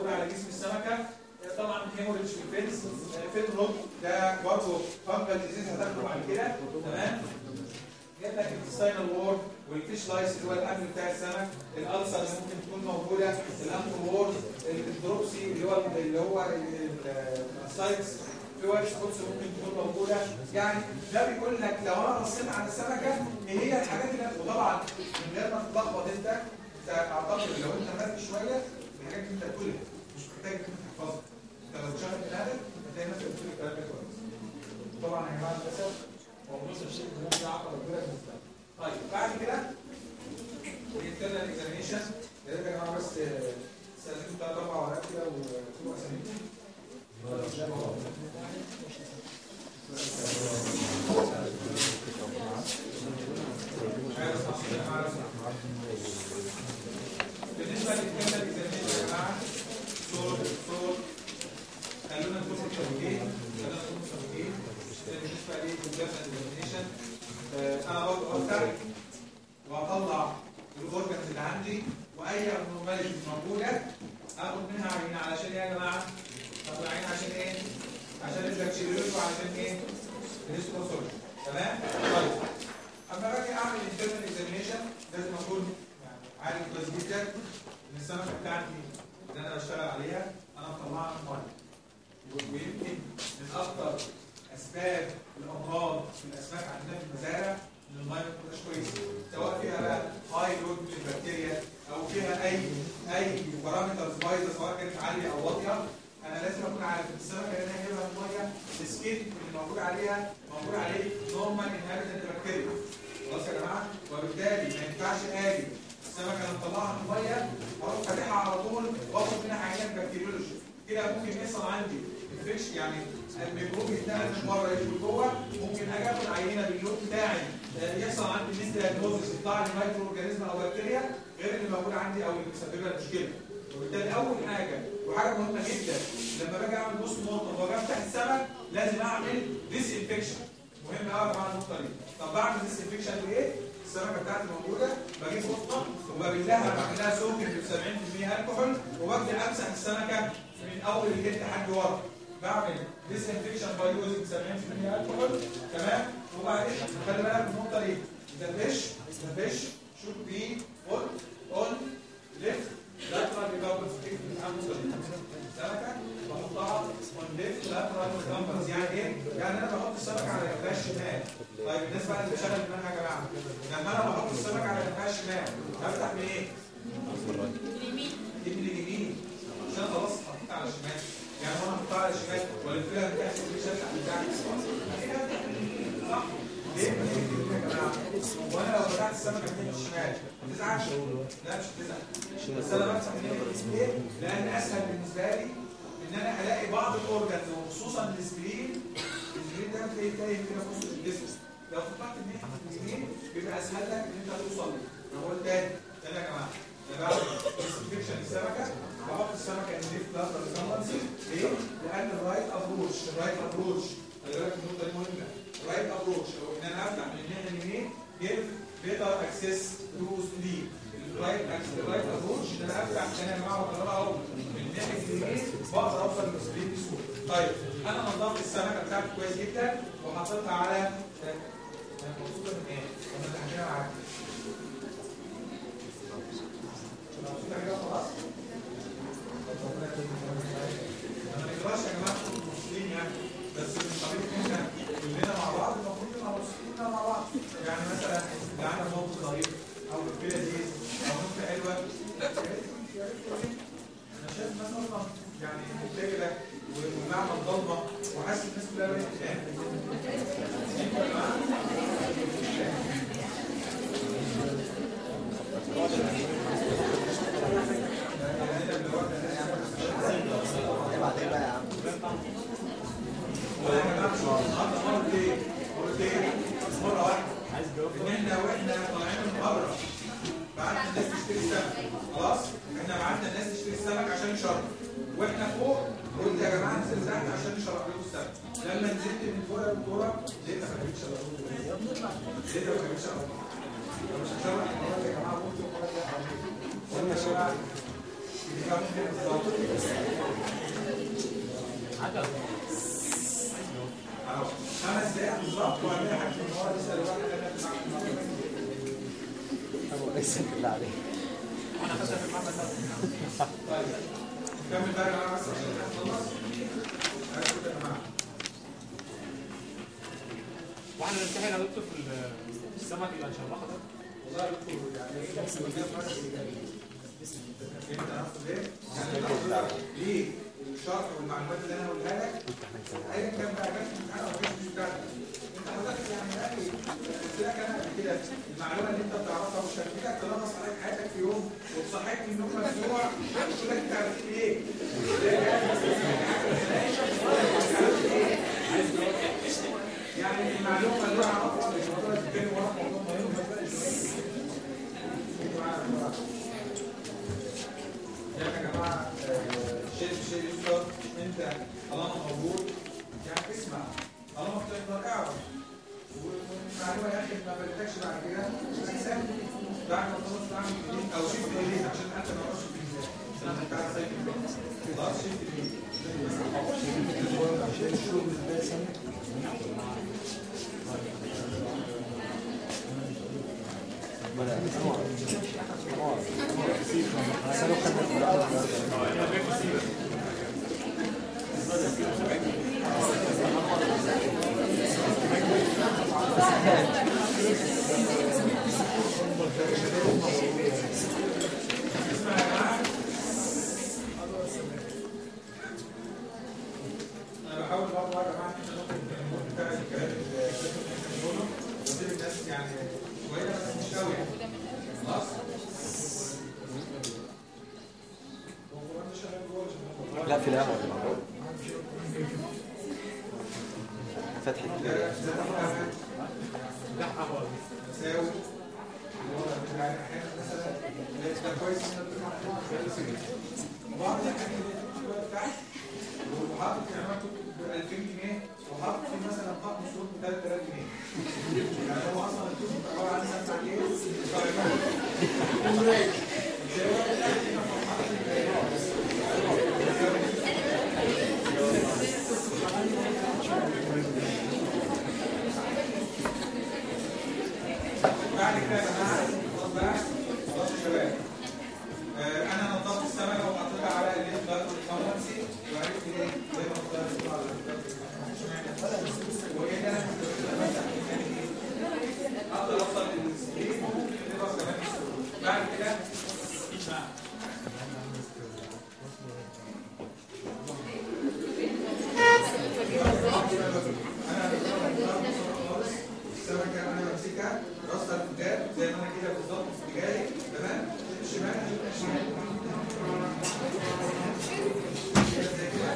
موجوده على جسم السمكه طبعا هيموريدج في الفينس فين روك ده برضه فانجل ديزيز هتاخده بعد كده تمام جاب لك الانتستينال وورد والفيش لايس اللي هو الاكل بتاع السمك الالسر اللي ممكن تكون موجوده الانكل وورد الدروبسي اللي هو اللي هو السايتس في وايت سبوتس ممكن تكون موجوده يعني ده بيقول لك لو انا بصيت على السمكه ايه هي الحاجات اللي وطبعا من غير ما تتلخبط انت انت اعتقد لو انت مركز شويه الحاجات اللي انت بتقولها مش محتاج انك تحفظها انت لو تشغل دماغك هتلاقي نفسك بتقول الكلام ده كويس طبعا يا جماعه للاسف هو بص الشيء ده ممكن عقبه كبيره بالنسبه لك طيب بعد كده الانترنال اكزامينشن يا ريت يا جماعه بس استاذنكم ثلاث اربع ورقات كده وتكتبوا اساميكم بالنسبه للكلمه الاكزامينشن يا جماعه صوت صوت خلونا نكون متفقين خلونا نكون متفقين بالنسبه للكلمه الاكزامينشن انا برضه افتح واطلع الاورجنز اللي عندي واي ابنورماليتي موجوده اخد منها عينه علشان ايه يا جماعه؟ اخد عينه عشان ايه؟ عشان البكتيريوز وعشان ايه؟ الهيستوسولوجي تمام؟ طيب اما باجي اعمل انترنال اكزامينشن لازم اكون يعني عارف كويس جدا ان السمكه بتاعتي اللي انا بشتغل عليها انا مطلعها من ميه ويمكن من اكثر اسباب الامراض في الاسماك عندنا في المزارع ان الميه ما تبقاش كويسه سواء فيها بقى هاي لود من البكتيريا او فيها اي اي بارامترز بايظه سواء كانت عاليه او واطيه انا لازم اكون عارف ان السمكه اللي انا جايبها من الميه السكين اللي موجود عليها موجود عليه نورمال انهابيتنت بكتيريا خلاص يا جماعه وبالتالي ما ينفعش اجي السمكه اللي مطلعها من الميه اروح فاتحها على طول واخد منها عينات بكتيريولوجي كده ممكن يحصل عندي انفكشن يعني الميكروب يتنقل من بره يدخل جوه ممكن اجي اخد عينه باللون بتاعي يحصل عندي ميستيريوزس يطلع لي مايكرو اورجانيزم او بكتيريا غير اللي موجود عندي او اللي بيسبب لي المشكله وبالتالي اول حاجه وحاجه مهمه جدا لما باجي اعمل بوست مورتم واجي افتح السمك لازم اعمل ديس انفكشن مهم قوي يا جماعه النقطه دي طب بعمل ديس انفكشن بايه؟ السمكه بتاعتي موجوده بجيب قطه وببلها بعمل لها سوكن ب 70% الكحول وببدا امسح السمكه من اول الجلد لحد ورا بعمل ديس انفكشن باي يوزنج 70% الكحول تمام وبعدين خلي بالك من النقطه دي ذا فيش ذا فيش should be put on left lateral recoumbers تكتب الحمد سمكه بحطها on left lateral recoumbers يعني ايه؟ يعني انا بحط السمكه على جنبها الشمال طيب الناس بقى اللي بتشغل دماغها يا جماعه لما انا بحط السمكه على جنبها الشمال هفتح من ايه؟ اليمين دي من اليمين عشان خلاص حطيت على الشمال يعني وانا حطيتها على الشمال والفيلم بتاعتي مش هفتح بتاعتي اكيد هفتح من اليمين صح؟ ليه؟ يا جماعه وانا لو فتحت السمكه من الشمال ما تزعلش لا مش هتزعل بس انا بمسح من اليمين ليه؟ لان اسهل بالنسبه لي ان انا الاقي بعض الاورجنز وخصوصا السبرين السبرين ده بتلاقيه تايه كده في وسط الجسم لو فتحت من ناحيه اليمين بيبقى اسهل لك ان انت توصل له انا بقول تاني تاني يا جماعه انا بعمل ديسانفكشن السمكه بحط السمكه ان ديف بلازما ريسامبلسي ليه؟ لان الرايت ابروش الرايت ابروش خلي بالك النقطه دي مهمه الرايت ابروش او ان انا افتح من الناحيه اليمين جيف بيتر اكسس تو سليب الرايت الرايت ابروش ان انا افتح تاني يا جماعه بكررها اهو من الناحيه اليمين بقدر اوصل للسليب بسهوله طيب انا نظفت السمكه بتاعتي كويس جدا وحطيتها على مبسوطه من ايه؟ انا تحكيها معاك مبسوطه كده خلاص؟ انا ما يقدرش يا جماعه تكونوا مبسوطين يعني بس من طبيعه ان احنا كلنا مع بعض المفروض نبقى مبسوطين مع بعض يعني مثلا اللي عندنا موقف ظريف او الفيله دي او نكته حلوه يا ريت يا ريت يا ريت. انا شايف الناس اصلا يعني مبتهله ومعنى الضلمه وحاسس الناس كلها بقت تنام مرتين مرتين مره واحده ان احنا واحنا طالعين من بره بعتنا الناس تشتري سمك خلاص احنا بعتنا الناس تشتري السمك عشان يشرب واحنا فوق قلت يا جماعه انزل تحت عشان نشرب لكم السمك لما نزلت من فوق يا دكتوره ليه ما خليتش ليه ما خليتش مش هشرب المره دي يا جماعه ممكن المره دي دي كام دقيقة بالظبط؟ أهو. خمس دقايق بالظبط وهنلاقي حاجة من ورا يسأل واحد أنا في المعلومة. أبو ليس بالله عليك طيب كمل بقى يا جماعة بس عشان نخلص عرفتوا يا جماعة واحنا نمتحن يا دكتور في السمك اللي هنشرحه ده والله يا دكتور يعني ايه كان في فرق انت عارف ليه؟ يعني انت حضرتك ليه الشرح والمعلومات اللي انا هقولها لك ايا كان بقى جت في الامتحان او جت مش بتاعتك انت حضرتك يعني يا اخي قلت لك انا قبل كده المعلومه اللي انت بتعرفها مش هتفيدك تلخص عليك حياتك في يوم وتصحيك من النوم مسموع تقول لك انت عرفت ايه؟ يعني المعلومه اللي انا اعرفها مش هقدر اتكلم ورا موضوع مهم بس يا جماعه شيء شيء يذكر انت طالما موجود يعني اسمع طالما بتقدر اعرف والمعلومه يا اخي ما بدكش بعد كده انسان بعد ما خلاص تعمل جديد او شفت جديد عشان انت ما تعرفش في ازاي عشان انت بتاع زي خلاص شفت جديد اسمع يا جماعه انا بحاول برضه يا جماعه ان احنا ناخد بتاع الكلام اللي احنا بنقوله ونسيب الناس يعني شويه بس مش قوي يعني خلاص هو القرآن ده شغال جوه ولا شغال لا في القهوة فتح بره؟ ده ده تحت لا قهوه مساوي يعني احيانا مثلا ده كويس ان انت بتسمع كويس جدا وبعض الاحيان اللي بتبقى تحت وحاطط يعني انا كنت ب 2000 جنيه وحاطط فيه مثلا خط صوت ب 3000 جنيه يعني هو اصلا الكتب عباره عن سمع ايه؟ بعد كده يا جماعه خلاص بقى خلاص يا شباب آه، انا نظفت السمكه وحطيتها على الليل بتاعت الفرنسي وعرفت ليه ليه ما حطيتهاش على وايه ده اقدر اوصل للسكرين خلاص كمان بعد كده السمكه انا بمسكها راسها الفجار زي ما انا كده بالظبط في اتجاهي تمام الشمال الشمال كده زي كده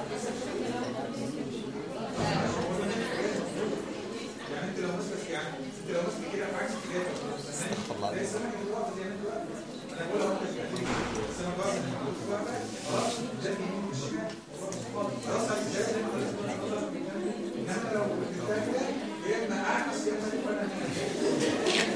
يعني انت لو مسكت يعني انت لو مسكت كده في عكس اتجاهك الله زي السمكه اللي واقفه زي ما انت واقف انا بقول لك السمكه واقفه زي ما انت واقفه خلاص ده اليمين والشمال راسها الفجار زي ما حضرتك انما لو كنت كده يا اما اعكس يا اما تبقى انا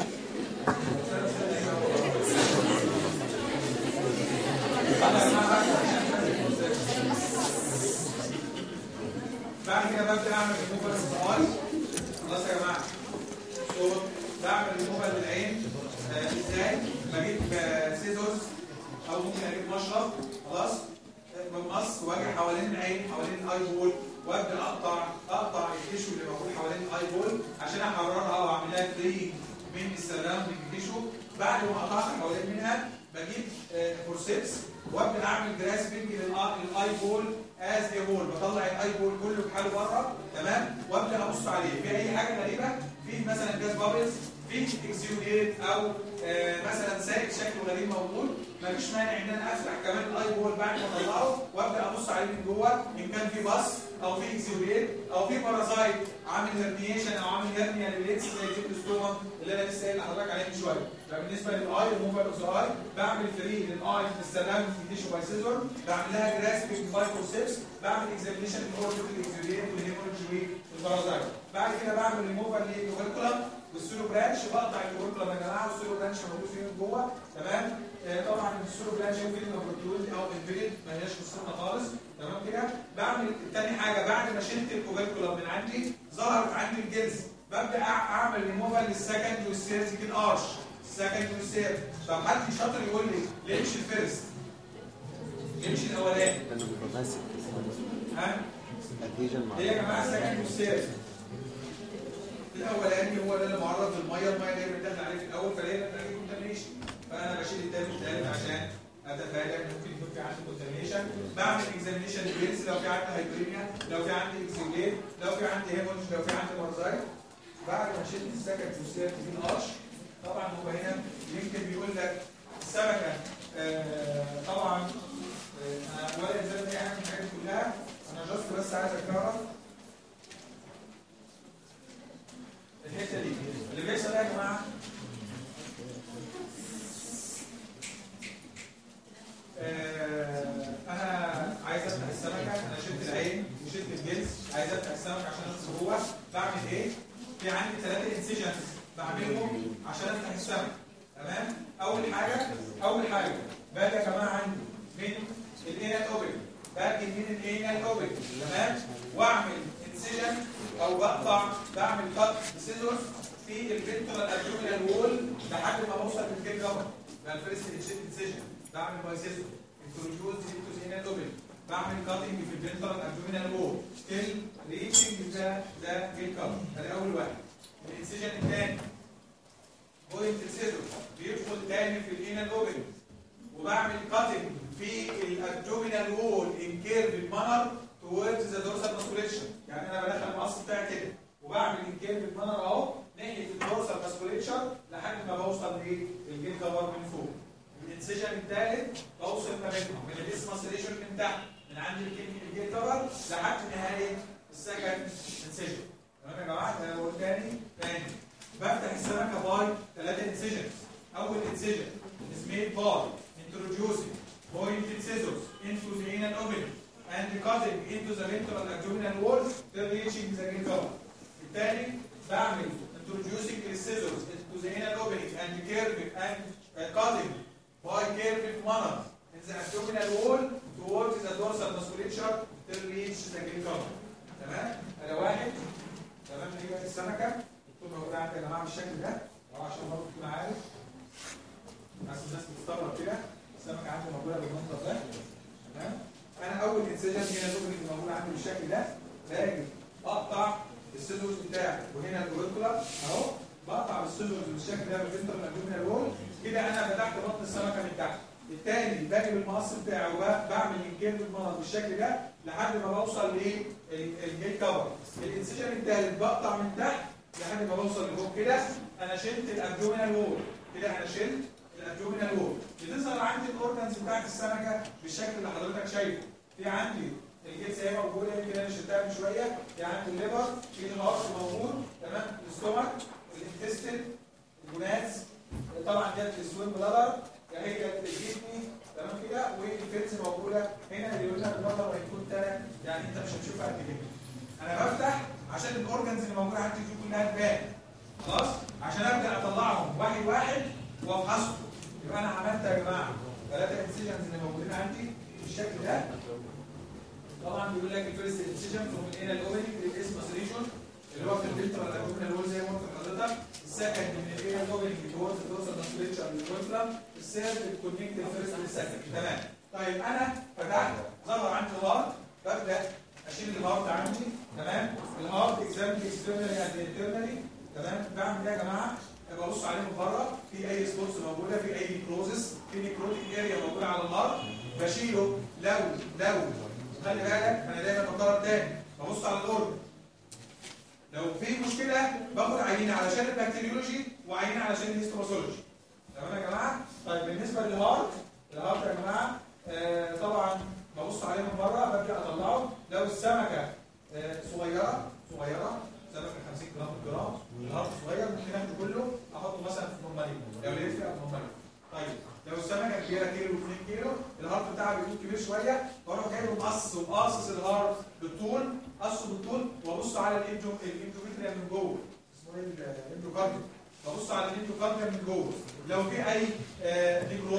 بعد كده ببدا اعمل ريموفال للسؤال خلاص يا جماعه صوت بعمل ريموفال للعين آه، ازاي بجيب آه، سيزورز او ممكن اجيب مشرط خلاص آه، بمقص واجي حوالين العين حوالين الاي بول وابدا اقطع اقطع التيشو اللي موجود حوالين الاي بول عشان احررها واعمل لها فري من السراوندنج تيشو بعد ما قطعت حوالين منها بجيب آه، فورسيبس وابدا اعمل جراسبنج للاي بول از اي بول بطلع الاي بول كله بحاله بره تمام وابدا ابص عليه في اي حاجه غريبه في مثلا جاز بابلز في اكسيوديت او آه، مثلا سائل شكله غريب موجود مفيش مانع ان انا افتح كمان الاي بول بعد ما اطلعه وابدا ابص عليه من جوه ان كان في بص او في اكسيوديت او في بارازايت عامل هرنيشن او عامل هرنيا للليكس زي الجيبلوستوما اللي انا لسه قايل لحضرتك عليه من شويه فبالنسبه للاي ريموفال اوف ذا اي بعمل فري للاي باستخدام تيشو باي سيزور بعمل لها جراسبنج باي فورسيبس بعمل اكزامينشن للاوربت الاكسيوديت والهيموريدج والبارازايت بعد كده بعمل ريموفال للكوريكولم والسيرو برانش بقطع الكوريكولم يا جماعه والسيرو برانش موجود فين جوه تمام آه، طبعا السورو بلانش فيلم بروتول او انفيد ما هياش قصتنا خالص تمام كده بعمل تاني حاجه بعد ما شلت الكوبيكولم من عندي ظهرت عندي الجلز ببدا أع- اعمل ريموفال للسكند والسيرز كده ارش السكند والسيرز طب حد شاطر يقول لي ليه مش الفيرست؟ ليه مش الاولاني؟ لانه بيبقى ماسك ها؟ ادهيجن مع ليه يا جماعه السكند والسيرز؟ الاولاني هو ده اللي معرض للميه الميه دايما داخل عليه في الاول فدايما بلاقي كونتامينيشن فانا بشيل التاني والتالت عشان اتفادى ان ممكن يكون في عندي كونتامينيشن بعمل اكزامينيشن للجنس لو في عندي هايبريميا لو في عندي اكسجين لو في عندي هيمونج لو في عندي مرزايت بعد ما شلت السكند والسيرز في القش طبعا هو هنا يمكن بيقول لك السمكه آه طبعا آه أنا ولا يلزمني اي حاجه من الحاجات دي كلها انا جاست بس عايز اعرف الحته دي اللي بيحصل ايه يا جماعه آه، انا عايز افتح السمكه انا شلت العين وشلت الجلد عايز افتح السمكه عشان ادخل جوه بعمل ايه في عندي ثلاثه انسيجنز بعملهم عشان افتح السمكه تمام اول حاجه اول حاجه باجي يا جماعه عندي من الانال اوبن باجي من الانال اوبن تمام واعمل انسيجن او بقطع بعمل كات بسيزورز في الفنترال ابدومينال وول لحد ما بوصل للجيل جبر ده الفيرست انسيجن بعمل بايسيزور انتروديوز انتو انال اوبن بعمل كاتنج في الفنترال ابدومينال وول تيل ريتشنج ذا ذا جيل كفر ده اول واحد الانسيجن الثاني بوينت سيزور بيدخل تاني في الانال اوبن وبعمل كاتنج في الابدومينال وول ان كيرف مانر towards ذا دورسال ماسكوليتشن يعني انا بدخل المقص بتاعي كده وبعمل ان كيرف مانر اهو ناحيه الدورسال ماسكوليتشن لحد ما بوصل للجيل كفر من فوق الانسيجن الثالث بوصل ما بينهم من الاسمس ريشن من تحت من عند الجيل كفر لحد نهايه السكند انسيجن تمام يا جماعه ده هو الثاني ثاني بفتح السمكه باي ثلاثه انسيجنز اول انسيجن is made by introducing pointed scissors into the anal opening and cutting into the ventral abdominal wall till reaching the gill cover. الثاني بعمل introducing the scissors into the anal opening and curving and uh, cutting by curving manner in the abdominal wall towards the dorsal musculature till reach the gill cover. تمام؟ هذا واحد تمام دي بقى السمكه تكون موجوده عندك يا جماعه بالشكل ده أهو عشان برضه تكون عارف عشان الناس بتستغرب كده السمكه عندي موجوده بالمنظر ده تمام انا اول انسجن هنا الاوبننج موجود عندي بالشكل ده باجي اقطع السيزورز بتاعي وهنا الاوريكولا اهو بقطع السيزورز بالشكل ده بالفنترال ابدومينال وول كده انا فتحت بطن السمكه من تحت التاني باجي بالمقص بتاعي وبعمل انكيرف المنظر بالشكل ده لحد ما بوصل للجيت كفر الانسجن الثالث بقطع من تحت لحد ما بوصل لفوق كده انا شلت الابدومينال وول كده انا شلت الابدومينال وول بتظهر عندي الاورجنز بتاعت السمكه بالشكل اللي حضرتك شايفه في عندي الجبس اهي موجوده يمكن انا شلتها من شويه في عندي الليفر في الهارت موجود تمام الاستومك الانتستين الجوناز طبعا ديت السويم بلادر هي ديت الكدني تمام كده والفيرز موجوده هنا اللي يقول لك البلادر هيكون تلات يعني انت مش هتشوفها قد كده انا بفتح عشان الاورجنز اللي موجوده عندي دي كلها تبان خلاص عشان ابدا اطلعهم واحد واحد وافحصهم يبقى انا عملت يا جماعه ثلاثه انسيجنز اللي موجودين عندي بالشكل ده طبعا بيقول لك الفيرست انسيجن فروم الانال الاوبننج للاسمس ريجون اللي هو في الفلتر الابدومينال وول زي ما قلت لحضرتك السكند من الانال الاوبننج توورز توصل ماسكوليتشر للكونترم الثيرد الكونكت الفيرست للسكند تمام طيب انا فتحت ظهر عندي الهارت ببدا اشيل الهارت عندي تمام الهارت اكزامن اكسترنالي اند انترنالي تمام بعمل ايه يا جماعه ببص عليه من بره في اي سبوتس موجوده في اي نيكروزس في نيكروتيك اريا موجوده على الهارت بشيله لو لو خلي بالك انا دايما بكرر تاني ببص على الاورجن لو في مشكله باخد عينه علشان البكتيريولوجي وعينه علشان الهيستوباثولوجي تمام يا جماعه طيب بالنسبه للهارت الهارت يا جماعه آه طبعا ببص عليه من بره ببدا اطلعه لو السمكه آه صغيره صغيره سمكه 50 جرام في الجرام الهارت صغير ممكن اخده كله احطه مثلا في نورمالين لو لقيت فيها في نورمالين طيب لو السمكه كبيره كيلو 2 كيلو الهارت بتاعها بيكون كبير شويه واروح جايبه مقص وقاصص الهارت بالطول قصه بالطول وابص على الانجو الانجومتريا من جوه اسمه ايه الاندوكارديوم ببص على الاندوكارديوم من جوه لو في اي آه نيكروزس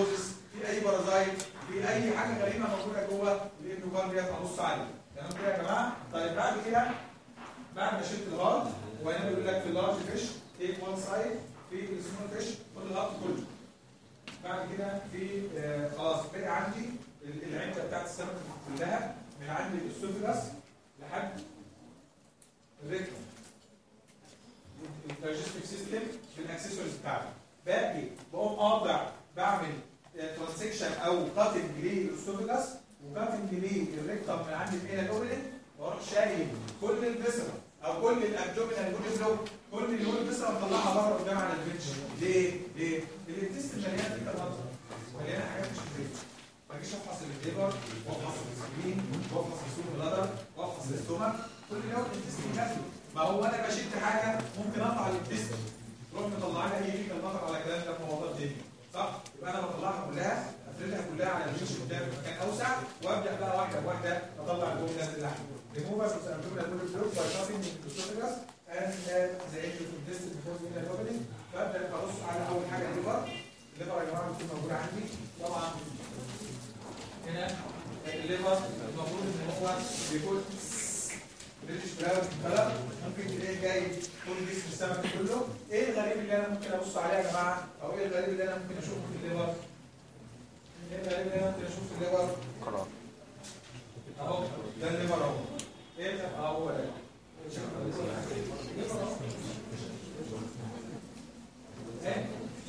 في اي بارازايت في اي حاجه غريبه موجوده جوه الاندوكارديا ابص عليه تمام كده يا جماعه طيب بعد كده بعد ما شلت الهارت وهنا بيقول لك في اللارج فيش تيك وان سايد في السمول فيش خد الهارت كله بعد كده في آه خلاص بقى عندي ال- العده بتاعت السمك كلها من عند الاسوفيجاس لحد الريكتوم الدايجستيف سيستم بالاكسسوارز بتاعته باقي بقوم قاطع بعمل ترانسكشن او كاتنج للاسوفيجاس وكاتنج للريكتوم من عند الانال الاورينت واروح شايل كل الفيسرا او كل الابدومينال بودي بلوك كل اللي هو الفيسرا مطلعها بره قدام على البنش ليه؟ ليه؟ الانتست مليان فيها مطر مليانه حاجات مش كويسه ما اجيش افحص الليفر وافحص السكرين وافحص السوق بلادر وافحص الاستومك كل اللي هو الانتست كافي ما هو انا بشد حاجه ممكن اقطع الانتست تروح مطلع لي اي كيميكال مطر على كلام ده موضوع تاني صح؟ يبقى انا بطلعها كلها افردها كلها على البنش قدام في مكان اوسع وابدا بقى واحده بواحده اطلع الجمله اللحم removal of the abdominal wall block by cutting the esophagus and uh, the intestinal before the inner opening فابدا ابص على اول حاجه الليفر الليفر يا جماعه بتكون موجوده عندي طبعا هنا الليفر المفروض ان هو بيكون بريتش براون كلر ممكن تلاقيه جاي كل جسم السمك كله ايه الغريب اللي انا ممكن ابص عليه يا جماعه او ايه الغريب اللي انا ممكن اشوفه في الليفر ايه الغريب اللي انا ممكن اشوفه في الليفر قرار اهو ده الليفر اهو ايه ده اهو ده ايه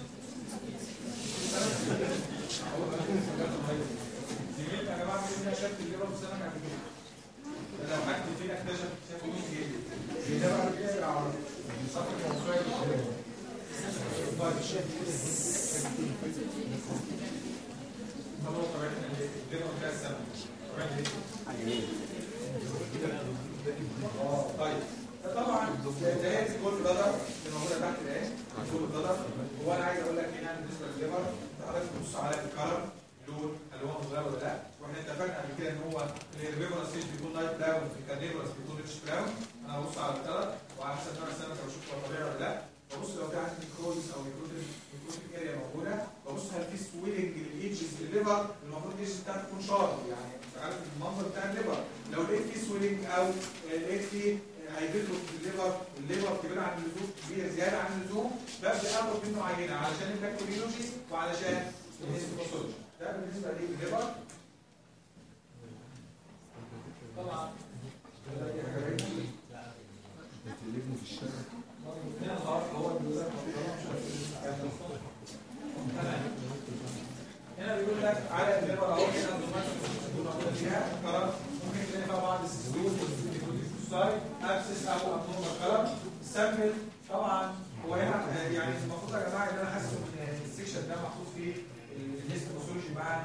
زميلنا يا جماعه بيقول لنا شاف الليفر في سنه قبل كده ده لو حد فينا اكتشف شافه مين جديد ده بقى كده على صفحه موسوعه طبعا طبيعتنا الليفر بتاع السمك طبيعتنا اه طيب طبعا دايره الجول بلادر اللي موجوده تحت العين الجول بلادر هو انا عايز اقول لك هنا بالنسبه للليفر حضرتك تبص على الكلر لون هل هو متغير ولا لا واحنا اتفقنا قبل كده ان هو الهيربيفورس ستيج بيكون لايت براون في الكارنيفورس بيكون ريتش براون انا ببص على الكلر وعلى حسب نوع السمكه بشوف هو طبيعي ولا لا ببص لو في عندي كروزس او نيكروتيك نيكروتيك اريا موجوده ببص هل في سويلنج للايدجز الليفر المفروض الايدجز بتاعته تكون شارب يعني انت عارف المنظر بتاع الليفر لو لقيت فيه سويلنج او لقيت فيه هيبتوا في الليفر الليفر كبير عن اللزوم كبير زياده عن اللزوم ببدا اخد منه عينه علشان البكتيريولوجي وعلشان الهيستوباثولوجي ده بالنسبه للليفر طبعا هنا الخط هو اللي هنا بيقول لك على الليفر اهو هنا الضمات موجوده فيها كرم ممكن تلاقي فيها بعض السيستول والسايد ابسس او ابنورمال كلر سامبل طبعا هو هنا آه، يعني المفروض يا جماعه ان انا حاسس ان السكشن ده محطوط فيه الهيستوباثولوجي مع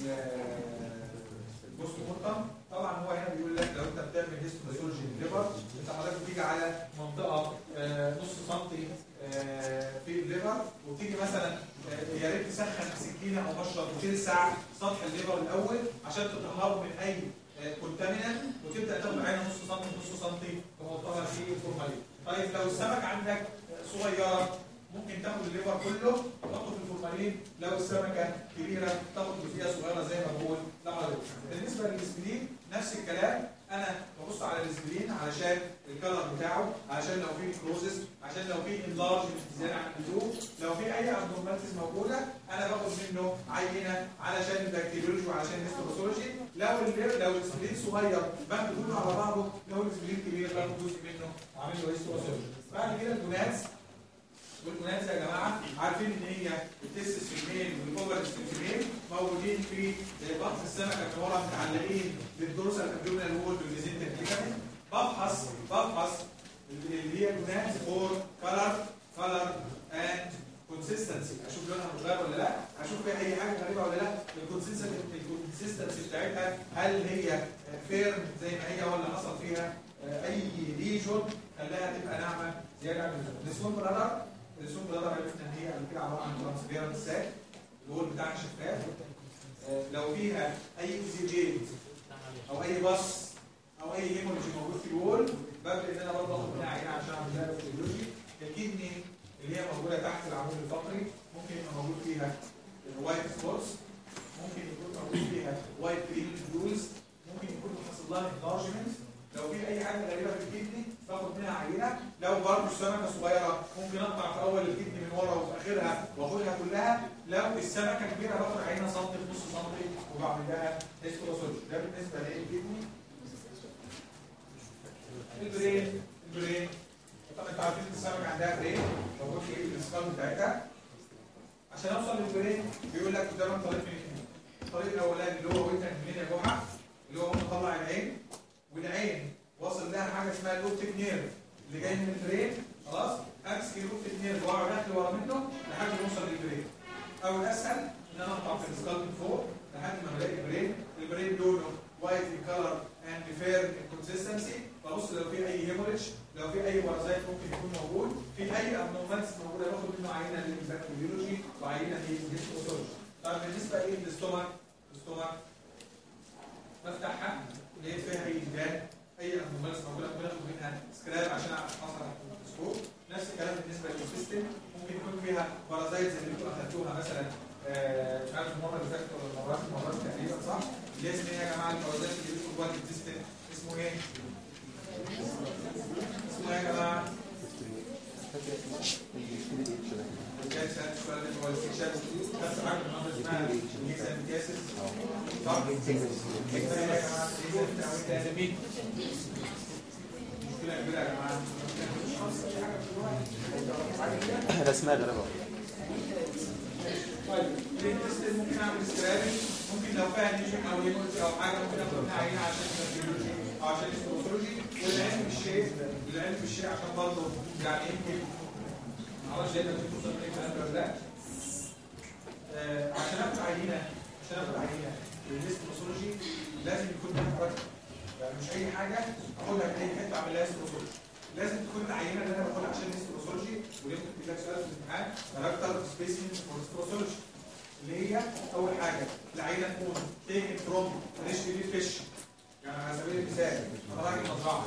البوست مورتم طبعا هو هنا بيقول لك لو انت بتعمل هيستوباثولوجي للليفر انت حضرتك بتيجي على منطقه آه، نص سنتي آه، في الليفر وتيجي مثلا آه، يا ريت تسخن بسكينه او مشرط وتلسع سطح الليفر الاول عشان تطهره من اي كونتامينانت وتبدا تاخد عينه نص سنتي نص سنتي تحطها في الفورمالين طيب لو السمك عندك صغيره ممكن تاخد الليفر كله تحطه في الفورمالين لو السمكه كبيره تاخد جزئيه صغيره زي ما بقول لحضرتك بالنسبه للسبلين نفس الكلام انا ببص على السبلين علشان الكلر بتاعه عشان لو في كروزس عشان لو في انلارج زياده عن اللزوم لو في اي ابنورماليتيز موجوده انا باخد منه عينه علشان البكتيريولوجي وعلشان الهيستوباثولوجي لو الليف لو السبلين صغير باخد كله على بعضه لو السبلين كبير باخد جزء منه واعمل له هيستوباثولوجي بعد كده الجوناز والجوناز يا جماعه عارفين ان هي التستس في الميل والاوفر في الميل موجودين في بطن السمكه من ورا متعلقين بالدورسال ابدومينال وول بالميزنتال ليجامنت بفحص بفحص اللي هي جوناز فور كلر كلر اند كونسيستنسي اشوف لونها متغير ولا لا اشوف فيها اي حاجه غريبه ولا لا الكونسيستنسي الكونسيستنسي بتاعتها هل هي فيرم زي ما هي ولا حصل فيها اي ليجون خلاها تبقى ناعمه زياده عن اللزوم السون بلادر السون بلادر عرفنا ان هي قبل كده عباره عن ترانسبيرنت ساك الوول بتاعها شفاف آه، لو فيها اي اكزيجيت او اي بص او اي هيموريجي موجود في الوول ببدا ان انا برضه اخد منها عينه عشان اعمل لها بكتيريولوجي الكدني اللي هي موجوده تحت العمود الفقري ممكن يبقى موجود فيها الوايت سبوتس ممكن يكون موجود فيها وايت كريم فلويدز ممكن يكون حصل لها انلارجمنت لو في اي حاجه غريبه في الكدني باخد منها عينه لو برضه السمكه صغيره ممكن اقطع في اول الكدني من ورا وفي اخرها واخدها كلها لو السمكه كبيره باخد عينه سنتي نص سنتي وبعمل لها هيستوسولوجي ده بالنسبه للكدني البرين البرين طبعا انتوا عارفين ان السمكه عندها برين موجود في الاسكال بتاعتها عشان اوصل للبرين بيقول لك قدامك طريق من الاثنين الطريق الاولاني اللي هو وانت منين يا جماعه اللي هو مطلع العين والعين واصل لها حاجه اسمها الاوبتيك نيرف اللي جاي من البرين خلاص امسك الاوبتيك نيرف واقعد داخل ورا منه لحد ما اوصل للبرين او الاسهل ان انا اقطع في السكال من فوق لحد ما الاقي البرين البرين لونه وايت ان كلر اند فير ان كونسيستنسي ببص لو في اي هيموريج لو في اي بارازايت ممكن يكون موجود في اي ابنورمالز موجوده باخد منه عينه للبكتيريولوجي وعينه للهيستوسولوجي طب بالنسبه ايه للاستومك الاستومك بفتحها لقيت فيها اي جدال اي ابنورمالز موجوده ممكن اخد منها سكراب عشان احصل على الميكروسكوب نفس الكلام بالنسبه للسيستم ممكن يكون فيها بارازايت زي اللي انتوا اخدتوها مثلا آه، مش عارف المره اللي فاتت ولا المرات المرات تقريبا صح؟ اللي اسمه ايه يا جماعه البارازايت اللي بيدخل جوه الانتستين اسمه ايه؟ اسمه ايه يا جماعه؟ كان سألت السؤال ده هو الاستكشاف بس عارف النهارده اسمها ميزانتياسيس صح؟ ايه يا جماعه؟ ايه زميل مشكله كبيره يا جماعه الاسماء غريبه طيب الانتستين ممكن اعمل سكرابنج ممكن لو فيها نيشن او هيموريج او حاجه ممكن اخد منها عينه عشان البيولوجي او عشان الهيستولوجي والعلم بالشيء العلم بالشيء عشان برضه يعني يمكن معرفش انت في فرصه من الكلام ده ولا لا آه، عشان اخد عينه عشان اخد عينه للهيستولوجي لازم يكون لها كاركتر يعني مش اي حاجه اخدها من اي حته اعمل لها هيستولوجي لازم تكون العينه اللي انا باخدها عشان هيستولوجي ودي ممكن تجي لك سؤال في الامتحان كاركتر سبيسمنت فور هيستولوجي اللي هي اول حاجه العينه تكون تيكن فروم ريش دي فيش يعني على سبيل المثال انا رايح مزرعه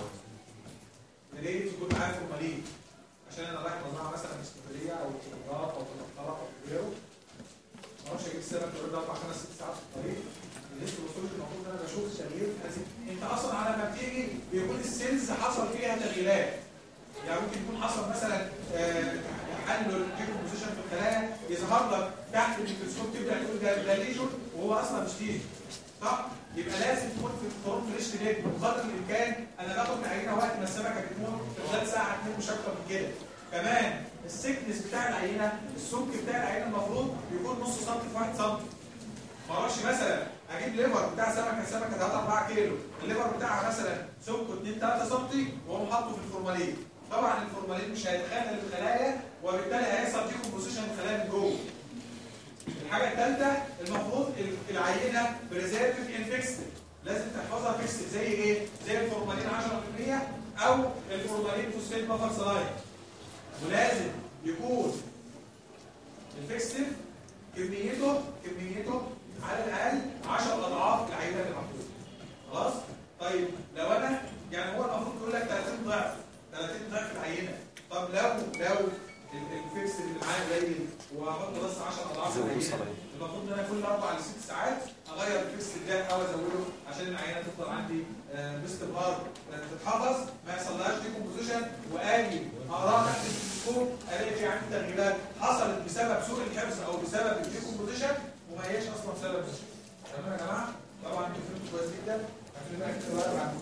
يا ريت يكون معايا فورمالين عشان انا رايح مزرعه مثلا في اسكندريه او في الغرب او في القرى او في غيره ما اعرفش اجيب السمك تقول اربع خمس ست ساعات في الطريق لسه الوصول المفروض ان انا بشوف تغيير في هذه انت اصلا على ما بتيجي بيكون السيلز حصل فيها تغييرات يعني ممكن يكون حصل مثلا آه، حل الديكومبوزيشن في الخلايا يظهر لك تحت الميكروسكوب تبدا تقول ده ده ليجون وهو اصلا مش ليجون صح؟ يبقى لازم تكون في الفروم فريش ليد بقدر الامكان انا باخد العينه وقت ما السمكه بتموت في خلال ساعه اتنين مش اكتر من كده كمان السكنس بتاع العينه السمك بتاع العينه المفروض يكون نص سم في 1 سم ما اعرفش مثلا اجيب ليفر بتاع سمكه سمكه 3 4 كيلو الليفر بتاعها مثلا سمكه 2 3 سم واقوم حاطه في الفورمالين طبعا الفورمالين مش هيتخانق الخلايا وبالتالي هيحصل ديكومبوزيشن الخلايا من جوه الحاجه الثالثه المفروض ال- العينه بريزيرفد ان فيكسد لازم تحفظها فيكسد زي ايه زي الفورمالين 10% او الفورمالين فوسفات بفر سلايد ولازم يكون الفيكسد كميته كميته على الاقل 10 اضعاف العينه اللي محطوطه خلاص طيب لو انا يعني هو المفروض يقول لك 30 ضعف 30 ضعف العينه طب لو لو ال- الفيكس اللي معايا قليل واحط بس 10 اضعاف زود العينه الصلاة. المفروض ان انا كل اربع لست ساعات اغير الفيكس ده او ازوده عشان العينه تفضل عندي آه، باستمرار آه، تتحفظ ما يحصلهاش ديكومبوزيشن واجي اقراها تحت الميكروسكوب الاقي في عندي تغييرات حصلت بسبب سوء الحفظ او بسبب الديكومبوزيشن وما هياش اصلا سبب تمام يا جماعه طبعا انتوا فهمتوا كويس جدا هفهم بقى كده بقى بعد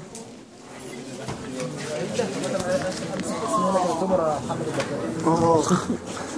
منكم اسمه لك الزمرة محمد البكاري